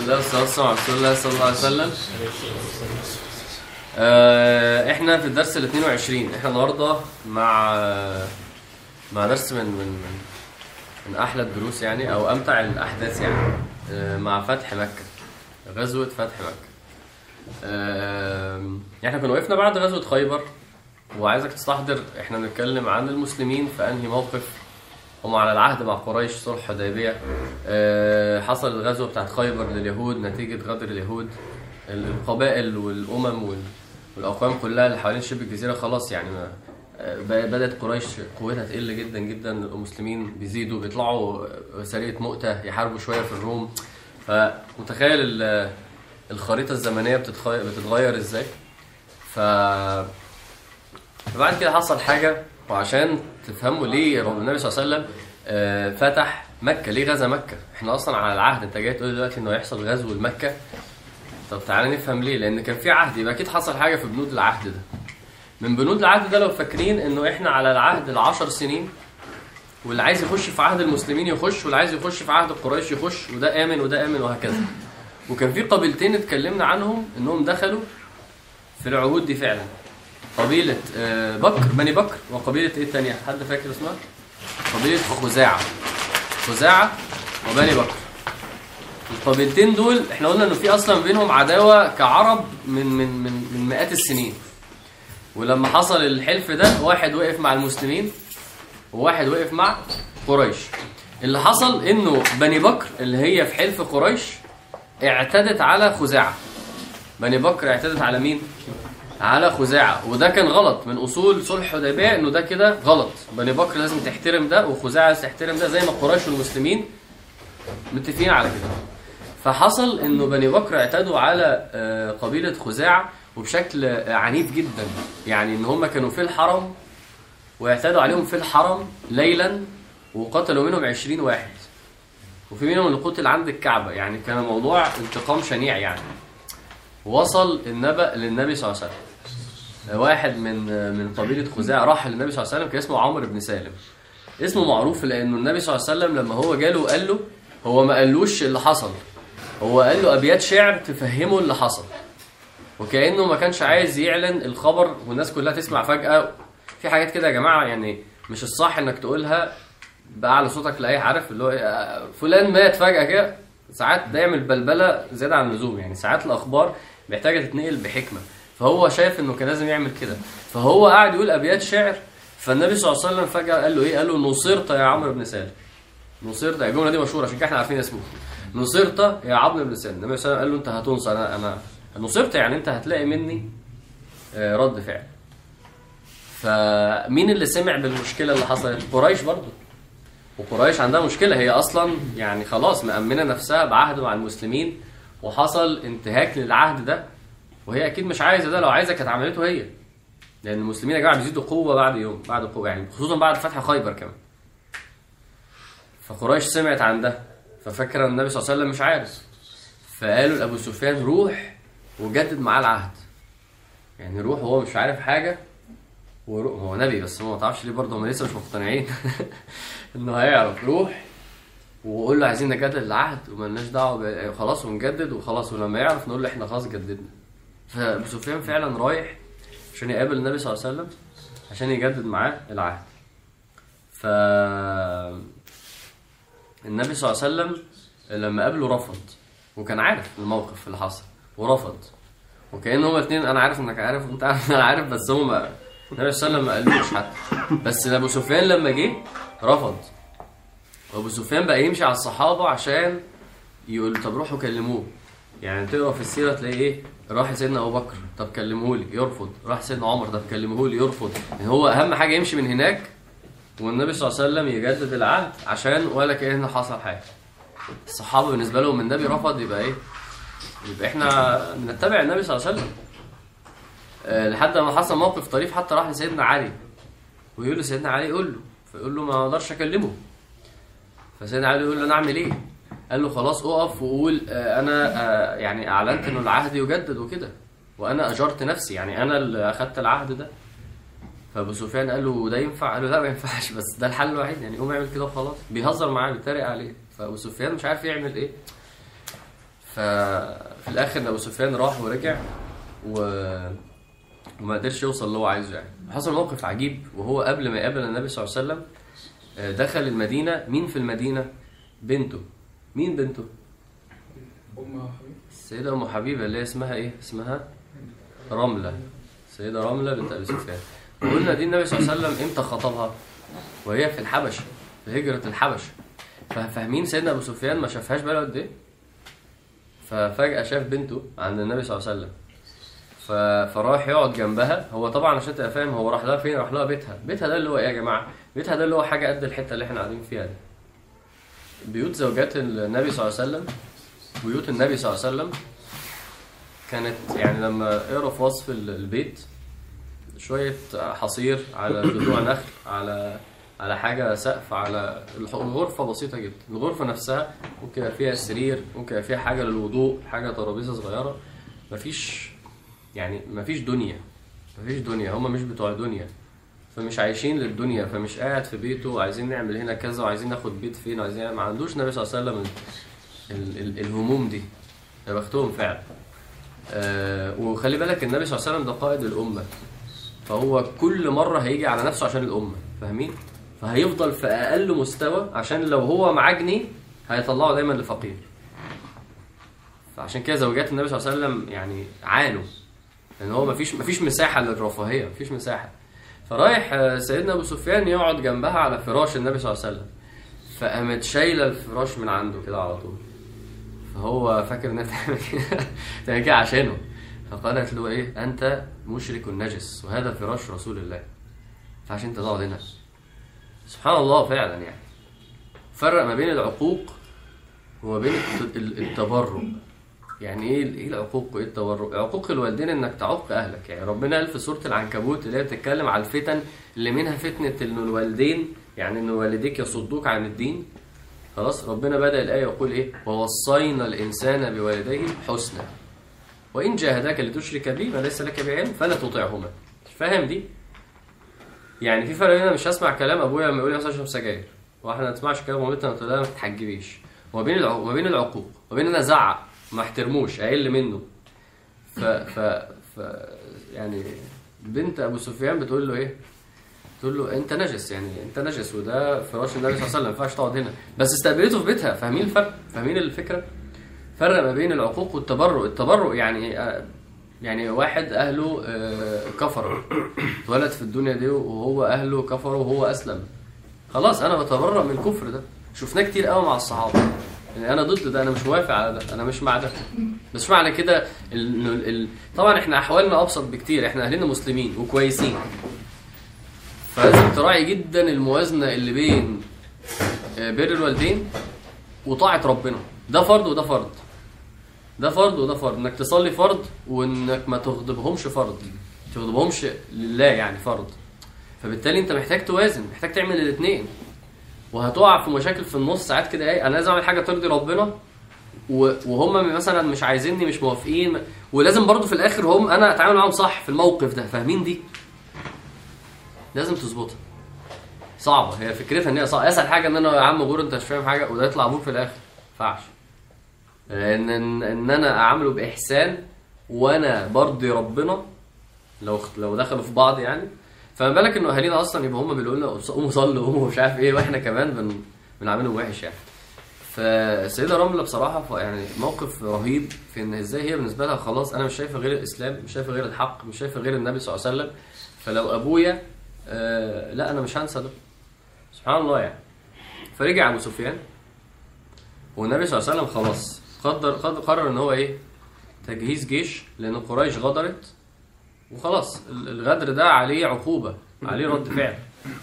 الله والصلاة والسلام على رسول الله صلى الله عليه وسلم آه، احنا في الدرس ال 22 احنا النهارده مع مع درس من من من, من احلى الدروس يعني او امتع الاحداث يعني آه، مع فتح مكة غزوة فتح مكة آه، احنا كنا وقفنا بعد غزوة خيبر وعايزك تستحضر احنا بنتكلم عن المسلمين في انهي موقف هم على العهد مع قريش صلح حديبية آه، حصل الغزوة بتاعت خيبر لليهود نتيجة غدر اليهود القبائل والأمم وال- والأقوام كلها اللي حوالين شبه الجزيرة خلاص يعني ما آه، ب- بدأت قريش قوتها تقل جدا جدا المسلمين بيزيدوا بيطلعوا سرية مؤتة يحاربوا شوية في الروم فمتخيل ال- الخريطة الزمنية بتتخي- بتتغير ازاي ف فبعد كده حصل حاجة وعشان تفهموا ليه رب النبي صلى الله عليه وسلم آه، فتح مكة ليه غزا مكة احنا اصلا على العهد انت جاي تقول دلوقتي انه هيحصل غزو لمكة طب تعالى نفهم ليه لان كان في عهد يبقى اكيد حصل حاجة في بنود العهد ده من بنود العهد ده لو فاكرين انه احنا على العهد العشر سنين واللي عايز يخش في عهد المسلمين يخش واللي عايز يخش في عهد قريش يخش وده امن وده امن وهكذا وكان في قبيلتين اتكلمنا عنهم انهم دخلوا في العهود دي فعلا قبيلة آه، بكر بني بكر وقبيلة ايه التانية؟ حد فاكر اسمها؟ قبيلة خزاعة خزاعة وبني بكر القبيلتين دول احنا قلنا انه في اصلا بينهم عداوة كعرب من من من من مئات السنين ولما حصل الحلف ده واحد وقف مع المسلمين وواحد وقف مع قريش اللي حصل انه بني بكر اللي هي في حلف قريش اعتدت على خزاعة بني بكر اعتدت على مين؟ على خزاعة وده كان غلط من اصول صلح حديبيه انه ده كده غلط بني بكر لازم تحترم ده وخزاعة لازم تحترم ده زي ما قريش والمسلمين متفقين على كده فحصل انه بني بكر اعتدوا على آه، قبيلة خزاعة وبشكل آه، عنيف جدا يعني ان هم كانوا في الحرم واعتدوا عليهم في الحرم ليلا وقتلوا منهم عشرين واحد وفي منهم اللي قتل عند الكعبة يعني كان موضوع انتقام شنيع يعني وصل النبأ للنبي صلى الله عليه وسلم واحد من من قبيلة خزاعة راح للنبي صلى الله عليه وسلم كان اسمه عمرو بن سالم اسمه معروف لأنه النبي صلى الله عليه وسلم لما هو جاله وقال له هو ما قالوش اللي حصل هو قال له أبيات شعر تفهمه اللي حصل وكأنه ما كانش عايز يعلن الخبر والناس كلها تسمع فجأة في حاجات كده يا جماعة يعني مش الصح انك تقولها بأعلى صوتك لأي عارف اللي هو آه، فلان مات فجأة كده ساعات ده يعمل بلبلة زيادة عن اللزوم يعني ساعات الأخبار محتاجة تتنقل بحكمة فهو شايف انه كان لازم يعمل كده فهو قاعد يقول أبيات شعر فالنبي صلى الله عليه وسلم فجأة قال له ايه قال له نصرت يا عمرو بن سالم نصرت الجملة دي مشهورة عشان كده احنا عارفين اسمه نصرت يا عمرو بن سالم النبي صلى الله عليه وسلم قال له انت هتنصر انا انا نصرت يعني انت هتلاقي مني آه، رد فعل فمين اللي سمع بالمشكلة اللي حصلت قريش برضه وقريش عندها مشكلة هي أصلا يعني خلاص مأمنة نفسها بعهد مع المسلمين وحصل انتهاك للعهد ده وهي أكيد مش عايزة ده لو عايزة كانت عملته هي لأن المسلمين يا جماعة بيزيدوا قوة بعد يوم بعد قوة يعني خصوصا بعد فتح خيبر كمان فقريش سمعت عن ده ففكر النبي صلى الله عليه وسلم مش عارف فقالوا لأبو سفيان روح وجدد معاه العهد يعني روح وهو مش عارف حاجة وروح هو نبي بس هو ما تعرفش ليه برضه هم لسه مش مقتنعين انه هيعرف روح وقول له عايزين نجدد العهد ومالناش دعوه ب- خلاص ونجدد وخلاص ولما يعرف نقول له احنا خلاص جددنا فابو سفيان فعلا رايح عشان يقابل النبي صلى الله عليه وسلم عشان يجدد معاه العهد ف النبي صلى الله عليه وسلم لما قابله رفض وكان عارف الموقف اللي حصل ورفض وكأن هما الاثنين انا عارف انك عارف وانت عارف انا عارف بس هما النبي صلى الله عليه وسلم ما قالوش حتى بس ابو سفيان لما جه رفض وابو سفيان بقى يمشي على الصحابه عشان يقول طب روحوا كلموه يعني تقرا في السيره تلاقي ايه راح سيدنا ابو بكر طب كلمه لي يرفض راح سيدنا عمر طب كلمه لي يرفض يعني هو اهم حاجه يمشي من هناك والنبي صلى الله عليه وسلم يجدد العهد عشان ولا كأن حصل حاجه الصحابه بالنسبه لهم النبي رفض يبقى ايه يبقى احنا نتبع النبي صلى الله عليه وسلم آه، لحد ما حصل موقف طريف حتى راح لسيدنا علي ويقول لسيدنا علي قول له فيقول له ما اقدرش اكلمه فسيدنا علي يقول له انا اعمل ايه قال له خلاص اقف وقول آه، انا آه، يعني اعلنت انه العهد يجدد وكده وانا اجرت نفسي يعني انا اللي اخدت العهد ده فابو سفيان قال له ده ينفع قال له لا ما ينفعش بس ده الحل الوحيد يعني قوم اعمل كده وخلاص بيهزر معاه بيتريق عليه فابو سفيان مش عارف يعمل ايه ففي الاخر ابو سفيان راح ورجع و... وما قدرش يوصل اللي هو عايزه يعني حصل موقف عجيب وهو قبل ما يقابل النبي صلى الله عليه وسلم آه، دخل المدينه مين في المدينه بنته مين بنته أم حبيب السيده ام حبيبه اللي هي اسمها ايه اسمها رمله السيده رمله بنت ابي سفيان وقلنا دي النبي صلى الله عليه وسلم امتى خطبها وهي في الحبشه في هجره الحبشه ففاهمين سيدنا ابو سفيان ما شافهاش بقاله قد ايه ففجاه شاف بنته عند النبي صلى الله عليه وسلم ف... فراح يقعد جنبها هو طبعا عشان تبقى فاهم هو راح لها فين راح لها بيتها بيتها ده اللي هو ايه يا جماعه بيتها ده اللي هو حاجه قد الحته اللي احنا قاعدين فيها دي بيوت زوجات النبي صلى الله عليه وسلم بيوت النبي صلى الله عليه وسلم كانت يعني لما اقرا في وصف ال- البيت شويه حصير على جذوع نخل على على حاجه سقف على الح- الغرفه بسيطه جدا الغرفه نفسها ممكن يبقى فيها سرير ممكن يبقى فيها حاجه للوضوء حاجه ترابيزه صغيره مفيش يعني مفيش دنيا مفيش دنيا هم مش بتوع دنيا فمش عايشين للدنيا فمش قاعد في بيته وعايزين نعمل هنا كذا وعايزين ناخد بيت فين وعايزين ما عندوش النبي صلى الله عليه وسلم ال- ال- الهموم دي يا بختهم فعلا آه وخلي بالك النبي صلى الله عليه وسلم ده قائد الامه فهو كل مره هيجي على نفسه عشان الامه فاهمين فهيفضل في اقل مستوى عشان لو هو معاه جنيه هيطلعه دايما لفقير فعشان كده زوجات النبي صلى الله عليه وسلم يعني عانوا لان هو مفيش مفيش مساحه للرفاهيه مفيش مساحه فرايح آه، سيدنا ابو سفيان يقعد جنبها على فراش النبي صلى الله عليه وسلم فقامت شايله الفراش من عنده كده على طول فهو فاكر انها تعمل كده تعمل كده عشانه فقالت له ايه انت مشرك نجس وهذا فراش رسول الله فعشان انت تقعد هنا سبحان الله فعلا يعني فرق ما بين العقوق وما بين الت- ال- التبرع يعني ايه ايه العقوق وايه التبرع عقوق الوالدين انك تعق اهلك يعني ربنا قال في سوره العنكبوت اللي هي بتتكلم على الفتن اللي منها فتنه ان الوالدين يعني ان والديك يصدوك عن الدين خلاص ربنا بدا الايه يقول ايه ووصينا الانسان بوالديه حسنا وان جاهداك لتشرك بي ما ليس لك بعلم فلا تطعهما فاهم دي يعني في فرق هنا مش هسمع كلام ابويا لما يقول لي مثلا اشرب سجاير واحنا ما نسمعش كلام مامتنا قلت لها ما تتحجبيش وما بين العقوق ما بين العقوق وما بين انا ازعق ما احترموش اقل منه ف ف ف يعني بنت ابو سفيان بتقول له ايه تقول له انت نجس يعني انت نجس وده فراش النبي صلى الله عليه وسلم ما ينفعش تقعد هنا بس استقبلته في بيتها فاهمين الفرق فاهمين الفكره فرق ما بين العقوق والتبرع التبرع يعني آه، يعني واحد اهله آه، كفروا اتولد في الدنيا دي وهو اهله كفروا وهو اسلم خلاص انا بتبرأ من الكفر ده شفناه كتير قوي مع الصحابه يعني انا ضد ده انا مش موافق على ده انا مش مع ده بس مش معنى كده ال... ال... ال... طبعا احنا احوالنا ابسط بكتير احنا اهلنا مسلمين وكويسين فلازم تراعي جدا الموازنه اللي بين آه، بر الوالدين وطاعه ربنا ده فرض وده فرض ده فرض وده فرض انك تصلي فرض وانك ما تغضبهمش فرض تغضبهمش لله يعني فرض فبالتالي انت محتاج توازن محتاج تعمل الاثنين وهتقع في مشاكل في النص ساعات كده ايه انا لازم اعمل حاجه ترضي ربنا و- وهم مثلا مش عايزيني مش موافقين ولازم برضو في الاخر هم انا اتعامل معاهم صح في الموقف ده فاهمين دي لازم تظبطها صعبه هي فكرتها ان هي صعبه اسهل حاجه ان انا يا عم غور انت مش فاهم حاجه وده يطلع ابوك في الاخر ما ينفعش ان ان ان انا اعامله باحسان وانا برضي ربنا لو لو دخلوا في بعض يعني فما بالك انه اهالينا اصلا يبقى هم بيقولوا لنا قوموا صلوا قوموا مش عارف ايه واحنا كمان بن بنعاملهم وحش يعني فالسيده رمله بصراحه ف- يعني موقف رهيب في ان ازاي هي بالنسبه لها خلاص انا مش شايفه غير الاسلام مش شايفه غير الحق مش شايفه غير النبي صلى الله عليه وسلم فلو ابويا آه لا انا مش هنسى ده سبحان الله يعني فرجع ابو سفيان والنبي صلى الله عليه وسلم خلاص قدر قدر قرر ان هو ايه تجهيز جيش لان قريش غدرت وخلاص ال- الغدر ده عليه عقوبه عليه رد فعل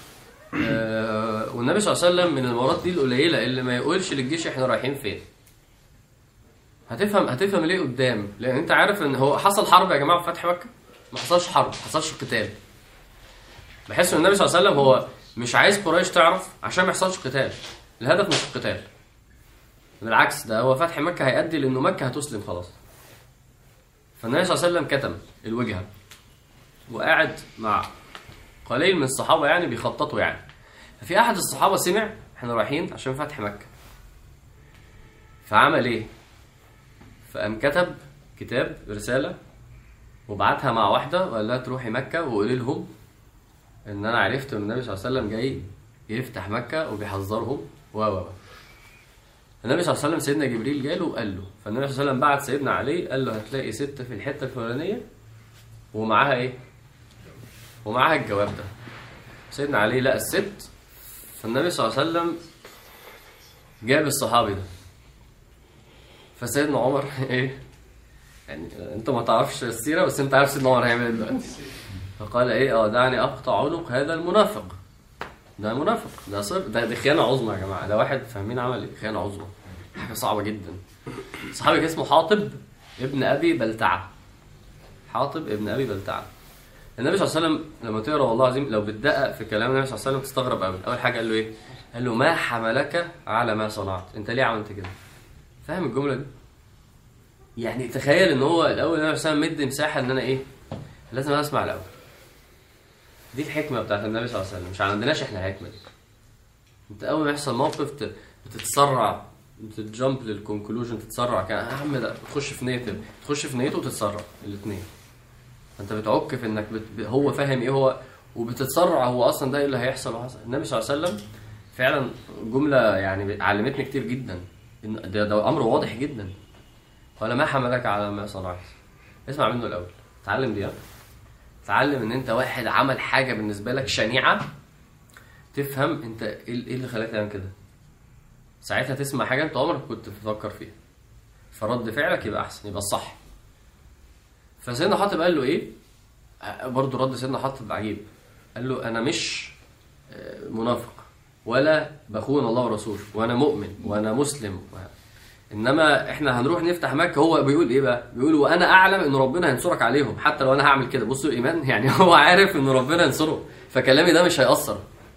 آه والنبي صلى الله عليه وسلم من المرات دي القليله اللي ما يقولش للجيش احنا رايحين فين هتفهم هتفهم ليه قدام لان انت عارف ان هو حصل حرب يا جماعه في فتح مكه ما حصلش حرب ما حصلش قتال بحس ان النبي صلى الله عليه وسلم هو مش عايز قريش تعرف عشان ما يحصلش قتال الهدف مش القتال بالعكس ده هو فتح مكه هيؤدي لانه مكه هتسلم خلاص فالنبي صلى الله عليه وسلم كتم الوجهه وقاعد مع قليل من الصحابه يعني بيخططوا يعني ففي احد الصحابه سمع احنا رايحين عشان فتح مكه فعمل ايه فقام كتب كتاب رساله وبعتها مع واحده وقال لها تروحي مكه وقولي لهم ان انا عرفت ان النبي صلى الله عليه وسلم جاي يفتح مكه وبيحذرهم و و و. النبي صلى الله عليه وسلم سيدنا جبريل جاله وقال له فالنبي صلى الله عليه وسلم بعت سيدنا علي قال له هتلاقي ست في الحته الفلانيه ومعاها ايه؟ ومعاها الجواب ده سيدنا علي لقى الست فالنبي صلى الله عليه وسلم جاب الصحابي ده فسيدنا عمر ايه يعني انت ما تعرفش السيره بس انت عارف سيدنا عمر هيعمل ايه دلوقتي فقال ايه اه دعني اقطع عنق هذا المنافق ده منافق ده صر ده دي خيانه عظمى يا جماعه ده واحد فاهمين عمل ايه خيانه عظمى حاجه صعبه جدا صحابي كان اسمه حاطب ابن ابي بلتعه حاطب ابن ابي بلتعه النبي صلى الله عليه وسلم لما تقرا والله العظيم لو بتدقق في كلام النبي صلى الله عليه وسلم تستغرب قوي اول حاجه قال له ايه قال له ما حملك على ما صنعت انت ليه عملت كده فاهم الجمله دي يعني تخيل ان هو الاول النبي صلى الله عليه وسلم مدي مساحه ان انا ايه لازم اسمع الاول دي الحكمه بتاعت النبي صلى الله عليه وسلم مش عندناش احنا الحكمه دي انت اول ما يحصل موقف ت- بتتسرع بتجامب للكونكلوجن تتسرع كان يا عم ده تخش في نيته تخش في نيته وتتسرع الاثنين انت بتعك في انك بت... ب- هو فاهم ايه هو وبتتسرع هو اصلا ده ايه اللي هيحصل وحصل النبي صلى الله عليه وسلم فعلا جمله يعني علمتني كتير جدا ان ده, ده امر واضح جدا قال ما حملك على ما صنعت اسمع منه الاول اتعلم دي ها؟ اتعلم ان انت واحد عمل حاجه بالنسبه لك شنيعه تفهم انت ايه إيه اللي خلاك تعمل كده ساعتها تسمع حاجه انت عمرك كنت بتفكر فيها فرد فعلك يبقى احسن يبقى الصح فسيدنا حاطب قال له ايه برضه رد سيدنا حاطب عجيب قال له انا مش آه، منافق ولا بخون الله ورسوله وانا مؤمن وانا مسلم و... انما احنا هنروح نفتح مكه هو بيقول ايه بقى بيقول وانا اعلم ان ربنا هينصرك عليهم حتى لو انا هعمل كده بصوا الايمان يعني هو عارف ان ربنا ينصره فكلامي ده مش هيأثر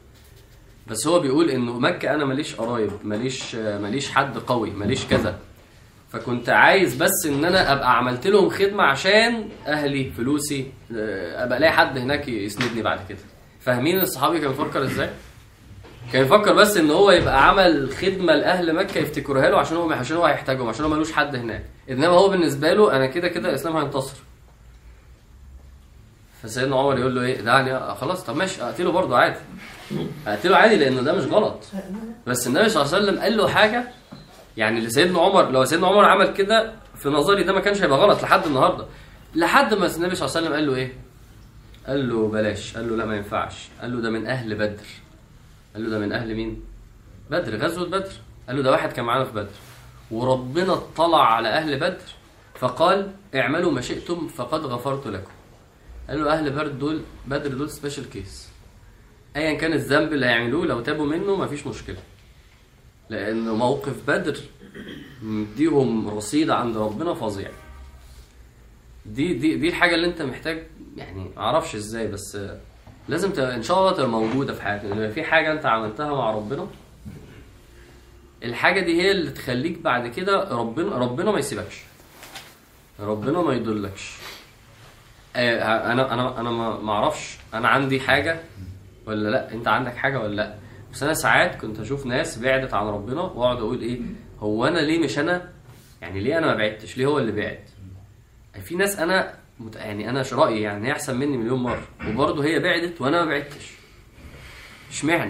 بس هو بيقول انه مكه انا ماليش قرايب ماليش ماليش حد قوي ماليش كذا فكنت عايز بس ان انا ابقى عملت لهم خدمه عشان اهلي فلوسي آه، ابقى الاقي حد هناك يسندني بعد كده فاهمين الصحابي كان بيفكر ازاي كان يفكر بس ان هو يبقى عمل خدمه لاهل مكه يفتكروها له عشان هو عشان هو هيحتاجهم عشان هو ملوش حد هناك انما هو بالنسبه له انا كده كده الاسلام هينتصر فسيدنا عمر يقول له ايه دعني آه، خلاص طب ماشي اقتله برضه عادي اقتله عادي لانه ده مش غلط بس النبي صلى الله عليه وسلم قال له حاجه يعني اللي سيدنا عمر لو سيدنا عمر عمل كده في نظري ده ما كانش هيبقى غلط لحد النهارده لحد ما النبي صلى الله عليه وسلم قال له ايه قال له بلاش قال له لا ما ينفعش قال له ده من اهل بدر قال له ده من اهل مين بدر غزوه بدر قال له ده واحد كان معانا في بدر وربنا اطلع على اهل بدر فقال اعملوا ما شئتم فقد غفرت لكم قال له اهل بدر دول بدر دول سبيشال كيس ايا كان الذنب اللي هيعملوه لو تابوا منه مفيش مشكله لان موقف بدر مديهم رصيد عند ربنا فظيع دي دي دي الحاجه اللي انت محتاج يعني معرفش ازاي بس لازم ت... ان شاء الله تبقى موجوده في حياتك لان في حاجه انت عملتها مع ربنا الحاجه دي هي اللي تخليك بعد كده ربنا ربنا ما يسيبكش ربنا ما يضلكش آه، انا انا انا ما ما اعرفش انا عندي حاجه ولا لا انت عندك حاجه ولا لا بس انا ساعات كنت اشوف ناس بعدت عن ربنا واقعد اقول ايه هو انا ليه مش انا يعني ليه انا ما بعدتش ليه هو اللي بعد في ناس انا مت... يعني انا رايي يعني هي احسن مني مليون مره وبرضه هي بعدت وانا ما بعدتش اشمعنى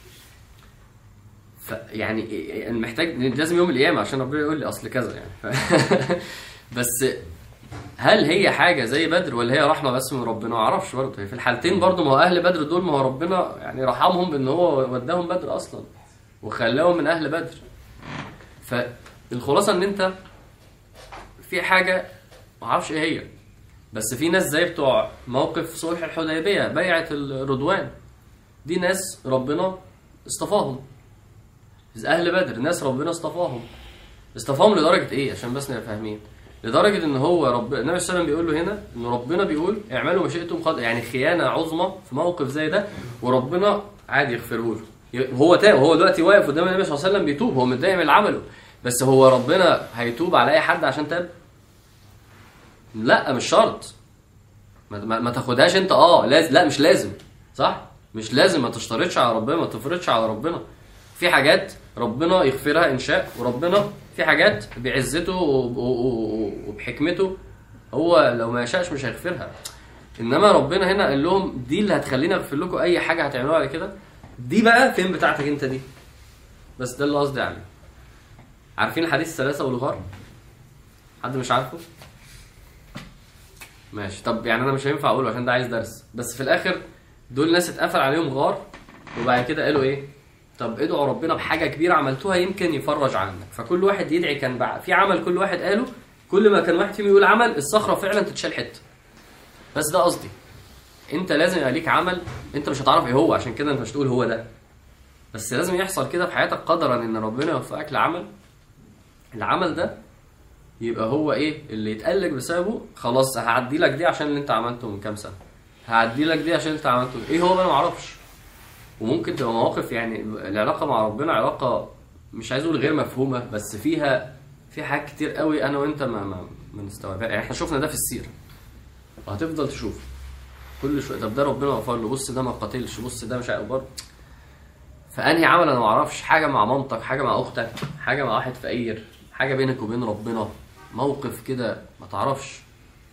فيعني إيه- انا محتاج لازم يوم القيامه عشان ربنا يقول لي اصل كذا يعني ف... بس هل هي حاجه زي بدر ولا هي رحمه بس من ربنا ما اعرفش برضه في الحالتين برضه ما هو اهل بدر دول ما هو ربنا يعني رحمهم بان هو وداهم بدر اصلا وخلاهم من اهل بدر فالخلاصه ان انت في حاجه ما اعرفش ايه هي بس في ناس زي بتوع موقف صلح الحديبيه بيعه الرضوان دي ناس ربنا اصطفاهم اهل بدر ناس ربنا اصطفاهم اصطفاهم لدرجه ايه عشان بس نبقى فاهمين لدرجه ان هو رب النبي صلى الله عليه وسلم بيقول له هنا ان ربنا بيقول اعملوا ما شئتم قد يعني خيانه عظمى في موقف زي ده وربنا عادي يغفره له هو تاب هو دلوقتي واقف قدام النبي صلى الله عليه وسلم بيتوب هو متضايق من اللي عمله بس هو ربنا هيتوب على اي حد عشان تاب لا مش شرط ما, ما, ما تاخدهاش انت اه لازم لا مش لازم صح مش لازم ما تشترطش على ربنا ما تفرضش على ربنا في حاجات ربنا يغفرها ان شاء وربنا في في حاجات بعزته وب- و- و- وبحكمته هو لو ما يشاءش مش هيغفرها انما ربنا هنا قال لهم دي اللي هتخليني اغفر لكم اي حاجه هتعملوها على كده دي بقى فين بتاعتك انت دي بس ده اللي قصدي عليه عارفين حديث الثلاثه والغار حد مش عارفه ماشي طب يعني انا مش هينفع اقوله عشان ده عايز درس بس في الاخر دول ناس اتقفل عليهم غار وبعد كده قالوا ايه طب ادعوا ربنا بحاجه كبيره عملتوها يمكن يفرج عنك فكل واحد يدعي كان بقى في عمل كل واحد قاله كل ما كان واحد فيهم يقول عمل الصخره فعلا تتشال حته بس ده قصدي انت لازم يبقى ليك عمل انت مش هتعرف ايه هو عشان كده انت مش تقول هو ده بس لازم يحصل كده في حياتك قدرا ان ربنا يوفقك لعمل العمل ده يبقى هو ايه اللي يتقلق بسببه خلاص هعدي لك دي عشان اللي انت عملته من كام سنه هعدي لك دي عشان انت عملته ايه هو انا ما اعرفش وممكن تبقى مواقف يعني العلاقه مع ربنا علاقه مش عايز اقول غير مفهومه بس فيها في حاجات كتير قوي انا وانت ما ما, ما نستوعبها يعني احنا شفنا ده في السيره وهتفضل تشوف كل شويه طب ده ربنا غفر له بص ده ما قاتلش بص ده مش عارف برضه فانهي عمل انا ما اعرفش حاجه مع مامتك حاجه مع اختك حاجه مع واحد فقير حاجه بينك وبين ربنا موقف كده ما تعرفش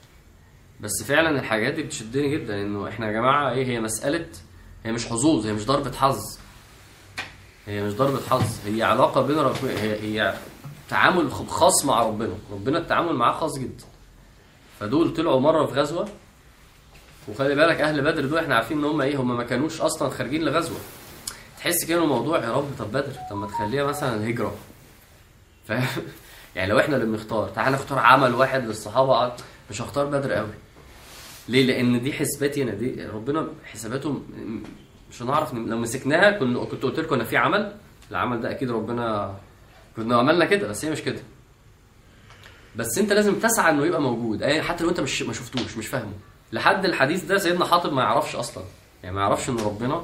بس فعلا الحاجات دي بتشدني جدا انه احنا يا جماعه ايه هي مساله هي مش حظوظ هي مش ضربه حظ هي مش ضربه حظ هي علاقه بين ربنا هي هي تعامل خاص مع ربنا ربنا التعامل معاه خاص جدا فدول طلعوا مره في غزوه وخلي بالك اهل بدر دول احنا عارفين ان هم ايه هم ما كانوش اصلا خارجين لغزوه تحس كده الموضوع يا رب طب بدر طب ما تخليها مثلا هجره فاهم يعني لو احنا اللي بنختار تعال نختار عمل واحد للصحابه مش هختار بدر قوي ليه لان دي حسباتي انا دي ربنا حساباته م- مش هنعرف ن- لو مسكناها كنا كنت قلت لكم ان في عمل العمل ده اكيد ربنا كنا عملنا كده بس هي مش كده بس انت لازم تسعى انه يبقى موجود اي حتى لو انت مش ما شفتوش مش فاهمه لحد الحديث ده سيدنا حاطب ما يعرفش اصلا يعني ما يعرفش ان ربنا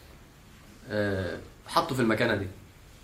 آه، حطه في المكانه دي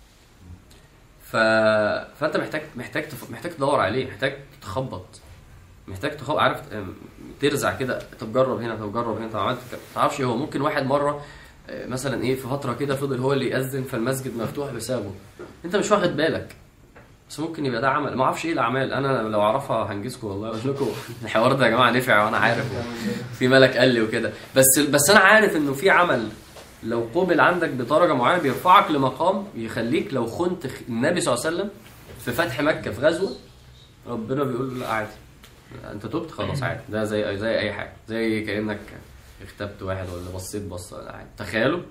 ف... فانت محتاج محتاج تف... محتاج تدور عليه محتاج تخبط محتاج تخبط عارف آم، ترزع كده طب جرب هنا طب جرب هنا طب عملت كده. ما تعرفش ايه هو ممكن واحد مره آه، مثلا ايه في فتره كده فضل هو اللي يأذن فالمسجد مفتوح بسببه انت مش واخد بالك بس ممكن يبقى ده عمل ما اعرفش ايه الاعمال انا لو اعرفها هنجزكم والله اقول لكم الحوار ده يا جماعه نفع وانا عارف في ملك قال لي وكده بس بس انا عارف انه في عمل لو قبل عندك بدرجه معينه بيرفعك لمقام يخليك لو خنت خ- النبي صلى الله عليه وسلم في فتح مكه في غزوه ربنا بيقول له لا عادي انت تبت خلاص عادي ده زي زي اي حاجه زي كانك اغتبت واحد ولا بصيت بصه ولا عادي تخيلوا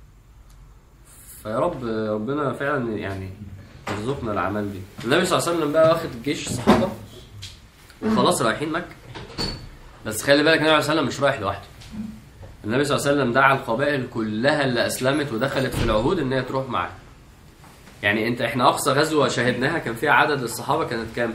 فيا رب ربنا فعلا يعني يرزقنا الاعمال دي النبي صلى الله عليه وسلم بقى واخد جيش الصحابه وخلاص رايحين مكه بس خلي بالك النبي صلى الله عليه وسلم مش رايح لوحده النبي صلى الله عليه وسلم دعا القبائل كلها اللي اسلمت ودخلت في العهود ان هي تروح معاه يعني انت احنا اقصى غزوه شاهدناها كان فيها عدد الصحابه كانت كام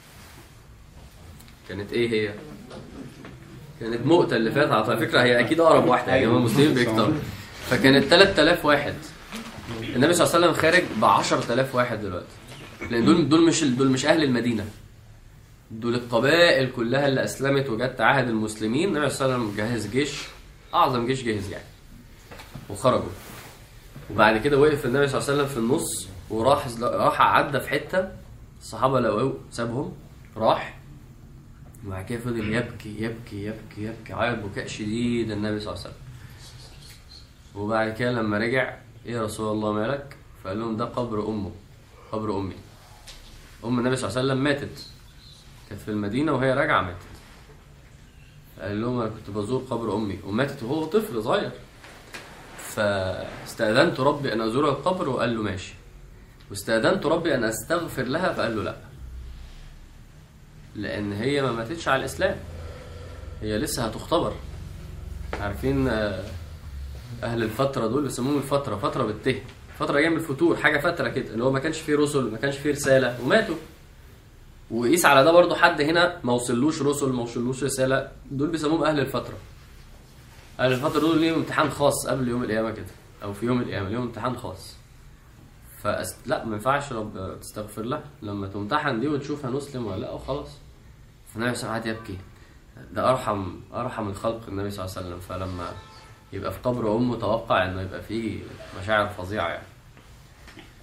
كانت ايه هي كانت مؤتة اللي فاتت على فكره هي اكيد اقرب واحده يعني هم المسلمين بيكتروا فكانت 3000 واحد النبي صلى الله عليه وسلم خارج ب 10000 واحد دلوقتي لان دول دول مش دول مش اهل المدينه دول القبائل كلها اللي اسلمت وجت عهد المسلمين النبي صلى الله عليه وسلم جهز جيش اعظم جيش جهز يعني وخرجوا وبعد كده وقف النبي صلى الله عليه وسلم في النص وراح راح عدى في حته الصحابه لقوه سابهم راح وبعد كده فضل يبكي يبكي يبكي يبكي عيط بكاء شديد النبي صلى الله عليه وسلم وبعد كده لما رجع ايه يا رسول الله مالك فقال لهم ده قبر امه قبر امي ام النبي صلى الله عليه وسلم ماتت كانت في المدينه وهي راجعه ماتت قال لهم انا كنت بزور قبر امي وماتت وهو طفل صغير فاستأذنت ربي ان ازور القبر وقال له ماشي واستأذنت ربي ان استغفر لها فقال له لا لان هي ما ماتتش على الاسلام هي لسه هتختبر عارفين آه، اهل الفتره دول بيسموهم الفتره فتره بالته فتره جايه من الفتور حاجه فتره كده اللي هو ما كانش فيه رسل ما كانش فيه رساله وماتوا وقيس على ده برضو حد هنا ما وصلوش رسل ما وصلوش رساله دول بيسموهم اهل الفتره اهل الفتره دول ليهم امتحان خاص قبل يوم القيامه كده او في يوم القيامه ليهم امتحان خاص فأس... لا ما ينفعش رب تستغفر لها لما تمتحن دي وتشوف هنسلم ولا لا وخلاص فالنبي صلى الله عليه وسلم قعد يبكي ده ارحم ارحم الخلق النبي صلى الله عليه وسلم فلما يبقى في قبر امه توقع انه يبقى فيه مشاعر فظيعه يعني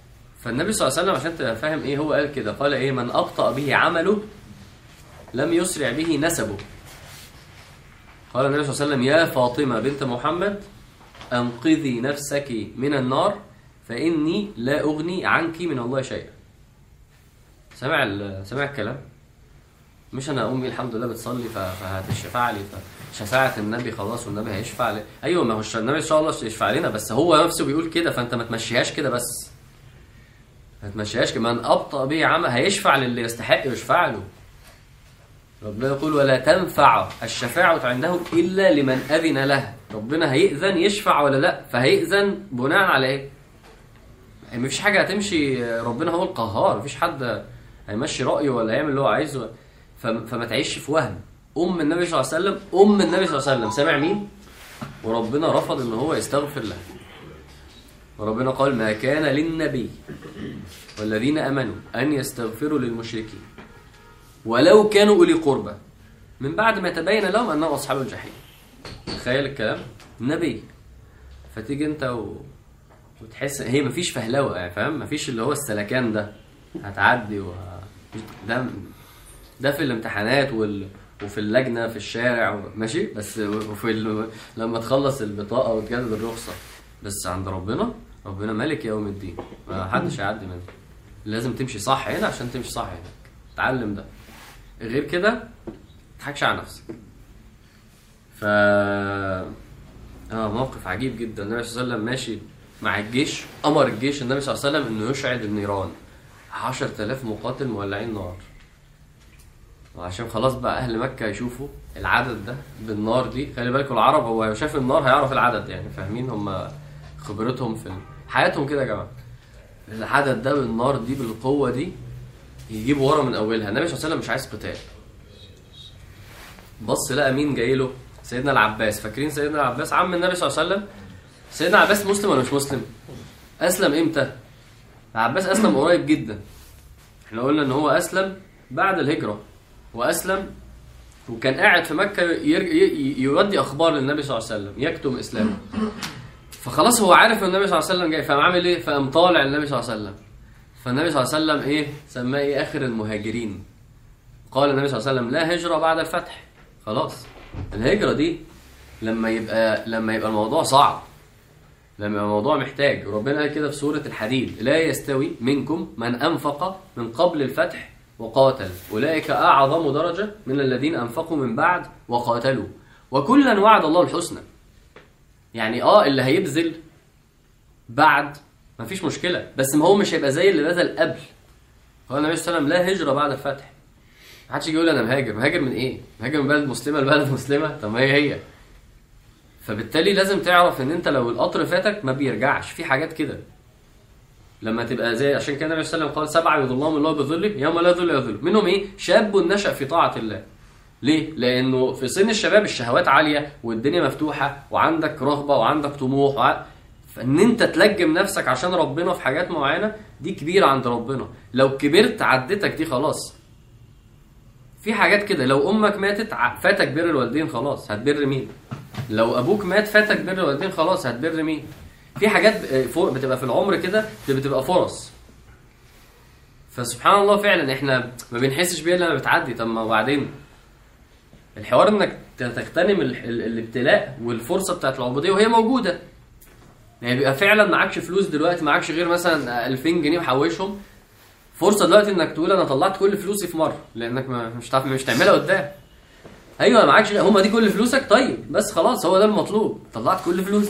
فالنبي صلى الله عليه وسلم عشان تبقى فاهم ايه هو قال كده قال ايه من ابطا به عمله لم يسرع به نسبه قال النبي صلى الله عليه وسلم يا فاطمه بنت محمد انقذي نفسك من النار فاني لا اغني عنك من الله شيئا سمع ال- سمع الكلام مش انا امي الحمد لله بتصلي ف- فهتشفع لي فشفاعة النبي خلاص والنبي هيشفع لي ايوه ما هو الش- النبي ان شاء الله يشفع لنا بس هو نفسه بيقول كده فانت ما تمشيهاش كده بس ما تمشيهاش كده من ابطا به عمل هيشفع للي يستحق يشفع له ربنا يقول ولا تنفع الشفاعة عنده إلا لمن أذن له ربنا هيأذن يشفع ولا لا فهيأذن بناء على إيه يعني مفيش حاجة هتمشي ربنا هو القهار مفيش حد هيمشي رأيه ولا هيعمل اللي هو عايزه فم- فما تعيش في وهم أم النبي صلى الله عليه وسلم أم النبي صلى الله عليه وسلم سامع مين وربنا رفض إن هو يستغفر له وربنا قال ما كان للنبي والذين امنوا ان يستغفروا للمشركين ولو كانوا اولي قربى من بعد ما تبين لهم انهم اصحاب الجحيم تخيل الكلام نبي فتيجي انت و... وتحس هي مفيش فهلوه يعني فاهم مفيش اللي هو السلكان ده هتعدي و... ده ده في الامتحانات وال... وفي اللجنه في الشارع و... ماشي بس وفي ال... لما تخلص البطاقه وتجدد الرخصه بس عند ربنا ربنا ملك يوم الدين ما حدش هيعدي منه لازم تمشي صح هنا عشان تمشي صح هناك اتعلم ده غير كده ما تضحكش على نفسك ف اه موقف عجيب جدا النبي صلى الله عليه وسلم ماشي مع الجيش امر الجيش النبي صلى الله عليه وسلم انه يشعل النيران 10000 مقاتل مولعين نار وعشان خلاص بقى اهل مكه يشوفوا العدد ده بالنار دي خلي بالكم العرب هو لو شاف النار هيعرف العدد يعني فاهمين هم خبرتهم في ال- حياتهم كده يا جماعه العدد ده بالنار دي بالقوه دي يجيبوا ورا من اولها النبي صلى الله عليه وسلم مش عايز قتال بص لقى مين جاي له سيدنا العباس فاكرين سيدنا العباس عم النبي صلى الله عليه وسلم سيدنا العباس مسلم ولا مش مسلم اسلم امتى العباس اسلم قريب جدا احنا قلنا ان هو اسلم بعد الهجره واسلم وكان قاعد في مكه يرج... ي... ي- يودي اخبار للنبي صلى الله عليه وسلم يكتم اسلامه فخلاص هو عارف ان النبي صلى الله عليه وسلم جاي فقام عامل ايه فقام طالع النبي صلى الله عليه وسلم فالنبي صلى الله عليه وسلم ايه سماه ايه اخر المهاجرين قال النبي صلى الله عليه وسلم لا هجره بعد الفتح خلاص الهجره دي لما يبقى لما يبقى الموضوع صعب لما يبقى الموضوع محتاج وربنا قال كده في سورة الحديد لا يستوي منكم من أنفق من قبل الفتح وقاتل أولئك أعظم درجة من الذين أنفقوا من بعد وقاتلوا وكلا وعد الله الحسنى يعني اه اللي هيبذل بعد مفيش مشكلة بس ما هو مش هيبقى زي اللي بذل قبل قال النبي صلى الله عليه وسلم لا هجرة بعد الفتح محدش يجي يقول انا مهاجر مهاجر من ايه مهاجر من بلد مسلمة لبلد مسلمة طب ما هي هي فبالتالي لازم تعرف ان انت لو القطر فاتك ما بيرجعش في حاجات كده لما تبقى زي عشان كده النبي صلى الله عليه وسلم قال سبعه يظلهم الله بظله يوم لا ظل الا ظله منهم ايه شاب نشا في طاعه الله ليه لانه في سن الشباب الشهوات عاليه والدنيا مفتوحه وعندك رغبه وعندك طموح وع... فان انت تلجم نفسك عشان ربنا في حاجات معينه دي كبيره عند ربنا لو كبرت عدتك دي خلاص في حاجات كده لو امك ماتت ع- فاتك بر الوالدين خلاص هتبر مين لو ابوك مات فاتك بر الوالدين خلاص هتبر مين في حاجات ب- فوق بتبقى في العمر كده بتبقى فرص فسبحان الله فعلا احنا ما بنحسش بيها الا لما بتعدي طب ما وبعدين الحوار انك ت- تغتنم ال- ال- الابتلاء والفرصه بتاعت العبوديه وهي موجوده يعني بيبقى فعلا معكش فلوس دلوقتي معكش غير مثلا 2000 جنيه محوشهم فرصه دلوقتي انك تقول انا طلعت كل فلوسي في مره لانك ما مش هتعرف مش تعملها قدام ايوه معكش هم دي كل فلوسك طيب بس خلاص هو ده المطلوب طلعت كل فلوس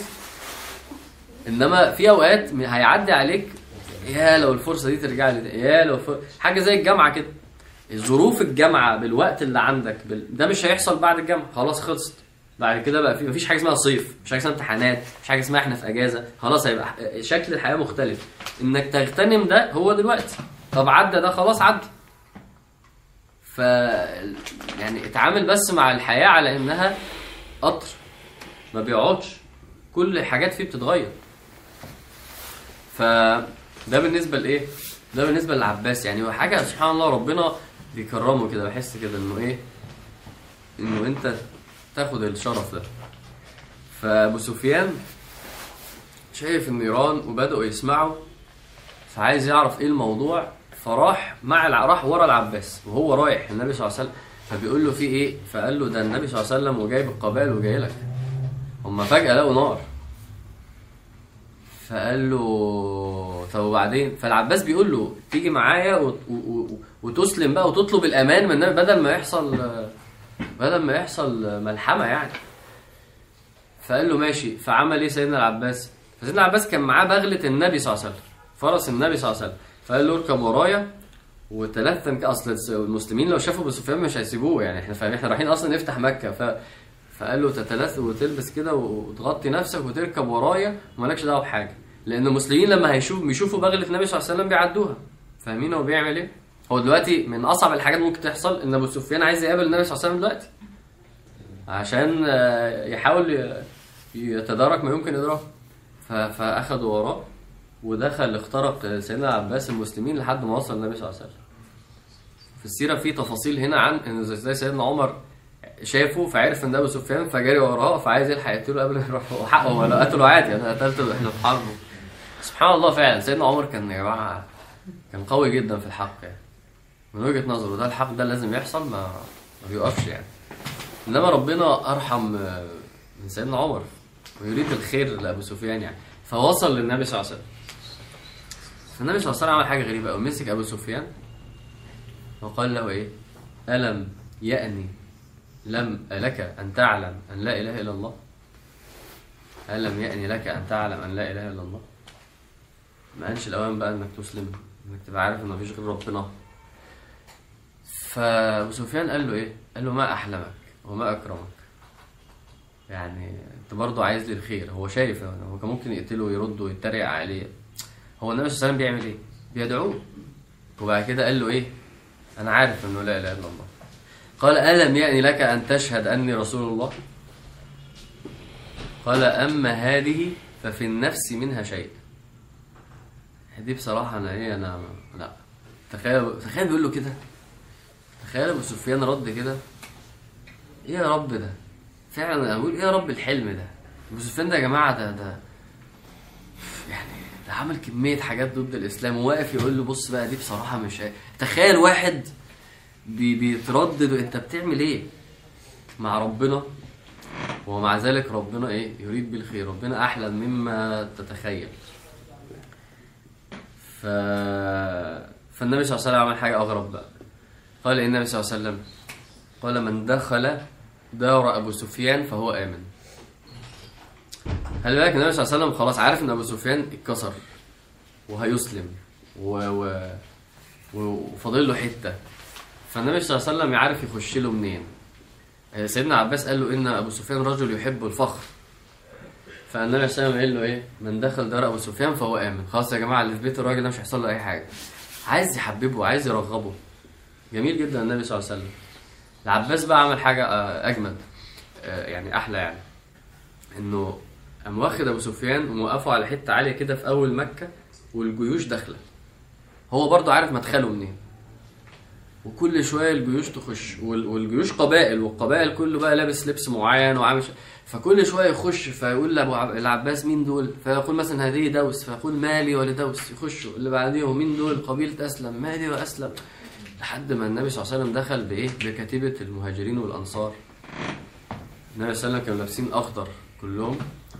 انما في اوقات م- هيعدي عليك يا لو الفرصه دي ترجع لي ده، يا لو الفر... حاجه زي الجامعه كده ظروف الجامعه بالوقت اللي عندك بال... ده مش هيحصل بعد الجامعه خلاص خلصت بعد كده بقى في مفيش حاجه اسمها صيف مش حاجه اسمها امتحانات مش حاجه اسمها احنا في اجازه خلاص هيبقى ح- شكل الحياه مختلف انك تغتنم ده هو دلوقتي طب عدى ده خلاص عدى ف يعني اتعامل بس مع الحياه على انها قطر ما بيقعدش كل الحاجات فيه بتتغير فده بالنسبه لايه ده بالنسبه للعباس يعني هو حاجه سبحان الله ربنا بيكرمه كده بحس كده انه ايه انه انت تاخد الشرف ده فابو سفيان شايف النيران وبداوا يسمعوا فعايز يعرف ايه الموضوع فراح مع الع... راح ورا العباس وهو رايح النبي صلى الله عليه وسلم فبيقول له في ايه فقال له ده النبي صلى الله عليه وسلم وجايب القبائل وجاي لك هم فجأة لقوا نار فقال له طب وبعدين فالعباس بيقول له تيجي معايا وت- و- و- وتسلم بقى وتطلب الامان من النبي بدل ما يحصل بدل ما يحصل ملحمه يعني فقال له ماشي فعمل ايه سيدنا العباس فسيدنا العباس كان معاه بغله النبي صلى الله عليه وسلم فرس النبي صلى الله عليه وسلم فقال له اركب ورايا وتلثم ك- اصل المسلمين لو شافوا ابو سفيان مش هيسيبوه يعني احنا فاهمين احنا رايحين اصلا نفتح مكه ف فقال له تتلث وتلبس كده وتغطي نفسك وتركب ورايا ومالكش دعوه بحاجه لان المسلمين لما هيشوف بيشوفوا بغله النبي صلى الله عليه وسلم بيعدوها فاهمين هو بيعمل ايه هو دلوقتي من اصعب الحاجات ممكن تحصل ان ابو سفيان عايز يقابل النبي صلى الله عليه وسلم دلوقتي عشان آه، يحاول ي- يتدارك ما يمكن ادراكه ف- فاخدوا وراه ودخل اخترق سيدنا العباس المسلمين لحد ما وصل النبي صلى الله عليه وسلم في السيره في تفاصيل هنا عن ان زي سيدنا عمر شافه فعرف ان ده ابو سفيان فجري وراه فعايز يلحق يقتله قبل ما يروح وحقه هو لو قتله عادي انا قتلته احنا في حرب سبحان الله فعلا سيدنا عمر كان يا جماعه كان قوي جدا في الحق يعني من وجهه نظره ده الحق ده لازم يحصل ما ما بيوقفش يعني انما ربنا ارحم آه، من سيدنا عمر ويريد الخير لابو سفيان يعني فوصل للنبي صلى الله عليه وسلم فالنبي صلى الله عليه وسلم عمل حاجه غريبه قوي مسك ابو سفيان وقال له ايه الم يأني لم لك ان تعلم ان لا اله الا الله الم يأني لك ان تعلم ان لا اله الا الله ما قالش الاوان بقى انك تسلم انك تبقى عارف ان مفيش غير ربنا فابو سفيان قال له ايه قال له ما احلمك وما اكرمك يعني انت برضه عايز لي الخير هو شايف يعني هو كان ممكن يقتله ويرد ويتريق عليه هو النبي صلى الله عليه وسلم بيعمل ايه بيدعوه وبعد كده قال له ايه انا عارف انه لا اله الا الله قال الم يأني لك ان تشهد اني رسول الله قال اما هذه ففي النفس منها شيء دي بصراحه انا ايه انا لا تخيل تخيل بيقول له كده تخيل ابو سفيان رد كده ايه يا رب ده فعلا انا بقول ايه يا رب الحلم ده ابو سفيان ده يا جماعه ده ده يعني ده عمل كميه حاجات ضد الاسلام وواقف يقول له بص بقى دي بصراحه مش تخيل واحد بي بيتردد انت بتعمل ايه مع ربنا ومع ذلك ربنا ايه يريد بالخير ربنا احلى مما تتخيل ف فالنبي صلى الله عليه وسلم عمل حاجه اغرب بقى قال إيه النبي صلى الله عليه وسلم قال من دخل دار ابو سفيان فهو امن خلي بالك النبي صلى الله عليه وسلم خلاص عارف ان ابو سفيان اتكسر وهيسلم و... و... و- وفاضل له حته فالنبي صلى الله عليه وسلم يعرف يخش له منين آه، سيدنا عباس قال له ان ابو سفيان رجل يحب الفخر فالنبي صلى الله عليه وسلم قال له ايه من دخل دار ابو سفيان فهو امن خلاص يا جماعه اللي في بيت الراجل ده مش هيحصل له اي حاجه عايز يحببه عايز يرغبه جميل جدا النبي صلى الله عليه وسلم العباس بقى عمل حاجه آه، اجمد آه، يعني احلى يعني انه قام واخد ابو سفيان وموقفه على حته عاليه كده في اول مكه والجيوش داخله هو برضه عارف مدخله منين وكل شويه الجيوش تخش وال- والجيوش قبائل والقبائل كله بقى لابس لبس معين وعامل ش- فكل شويه يخش فيقول لابو عب- العباس مين دول فيقول مثلا هذه دوس فيقول مالي ولدوس يخشوا اللي بعديهم مين دول قبيله اسلم مالي واسلم لحد ما النبي صلى الله عليه وسلم دخل بايه بكتيبه المهاجرين والانصار النبي صلى الله عليه وسلم كانوا لابسين اخضر كلهم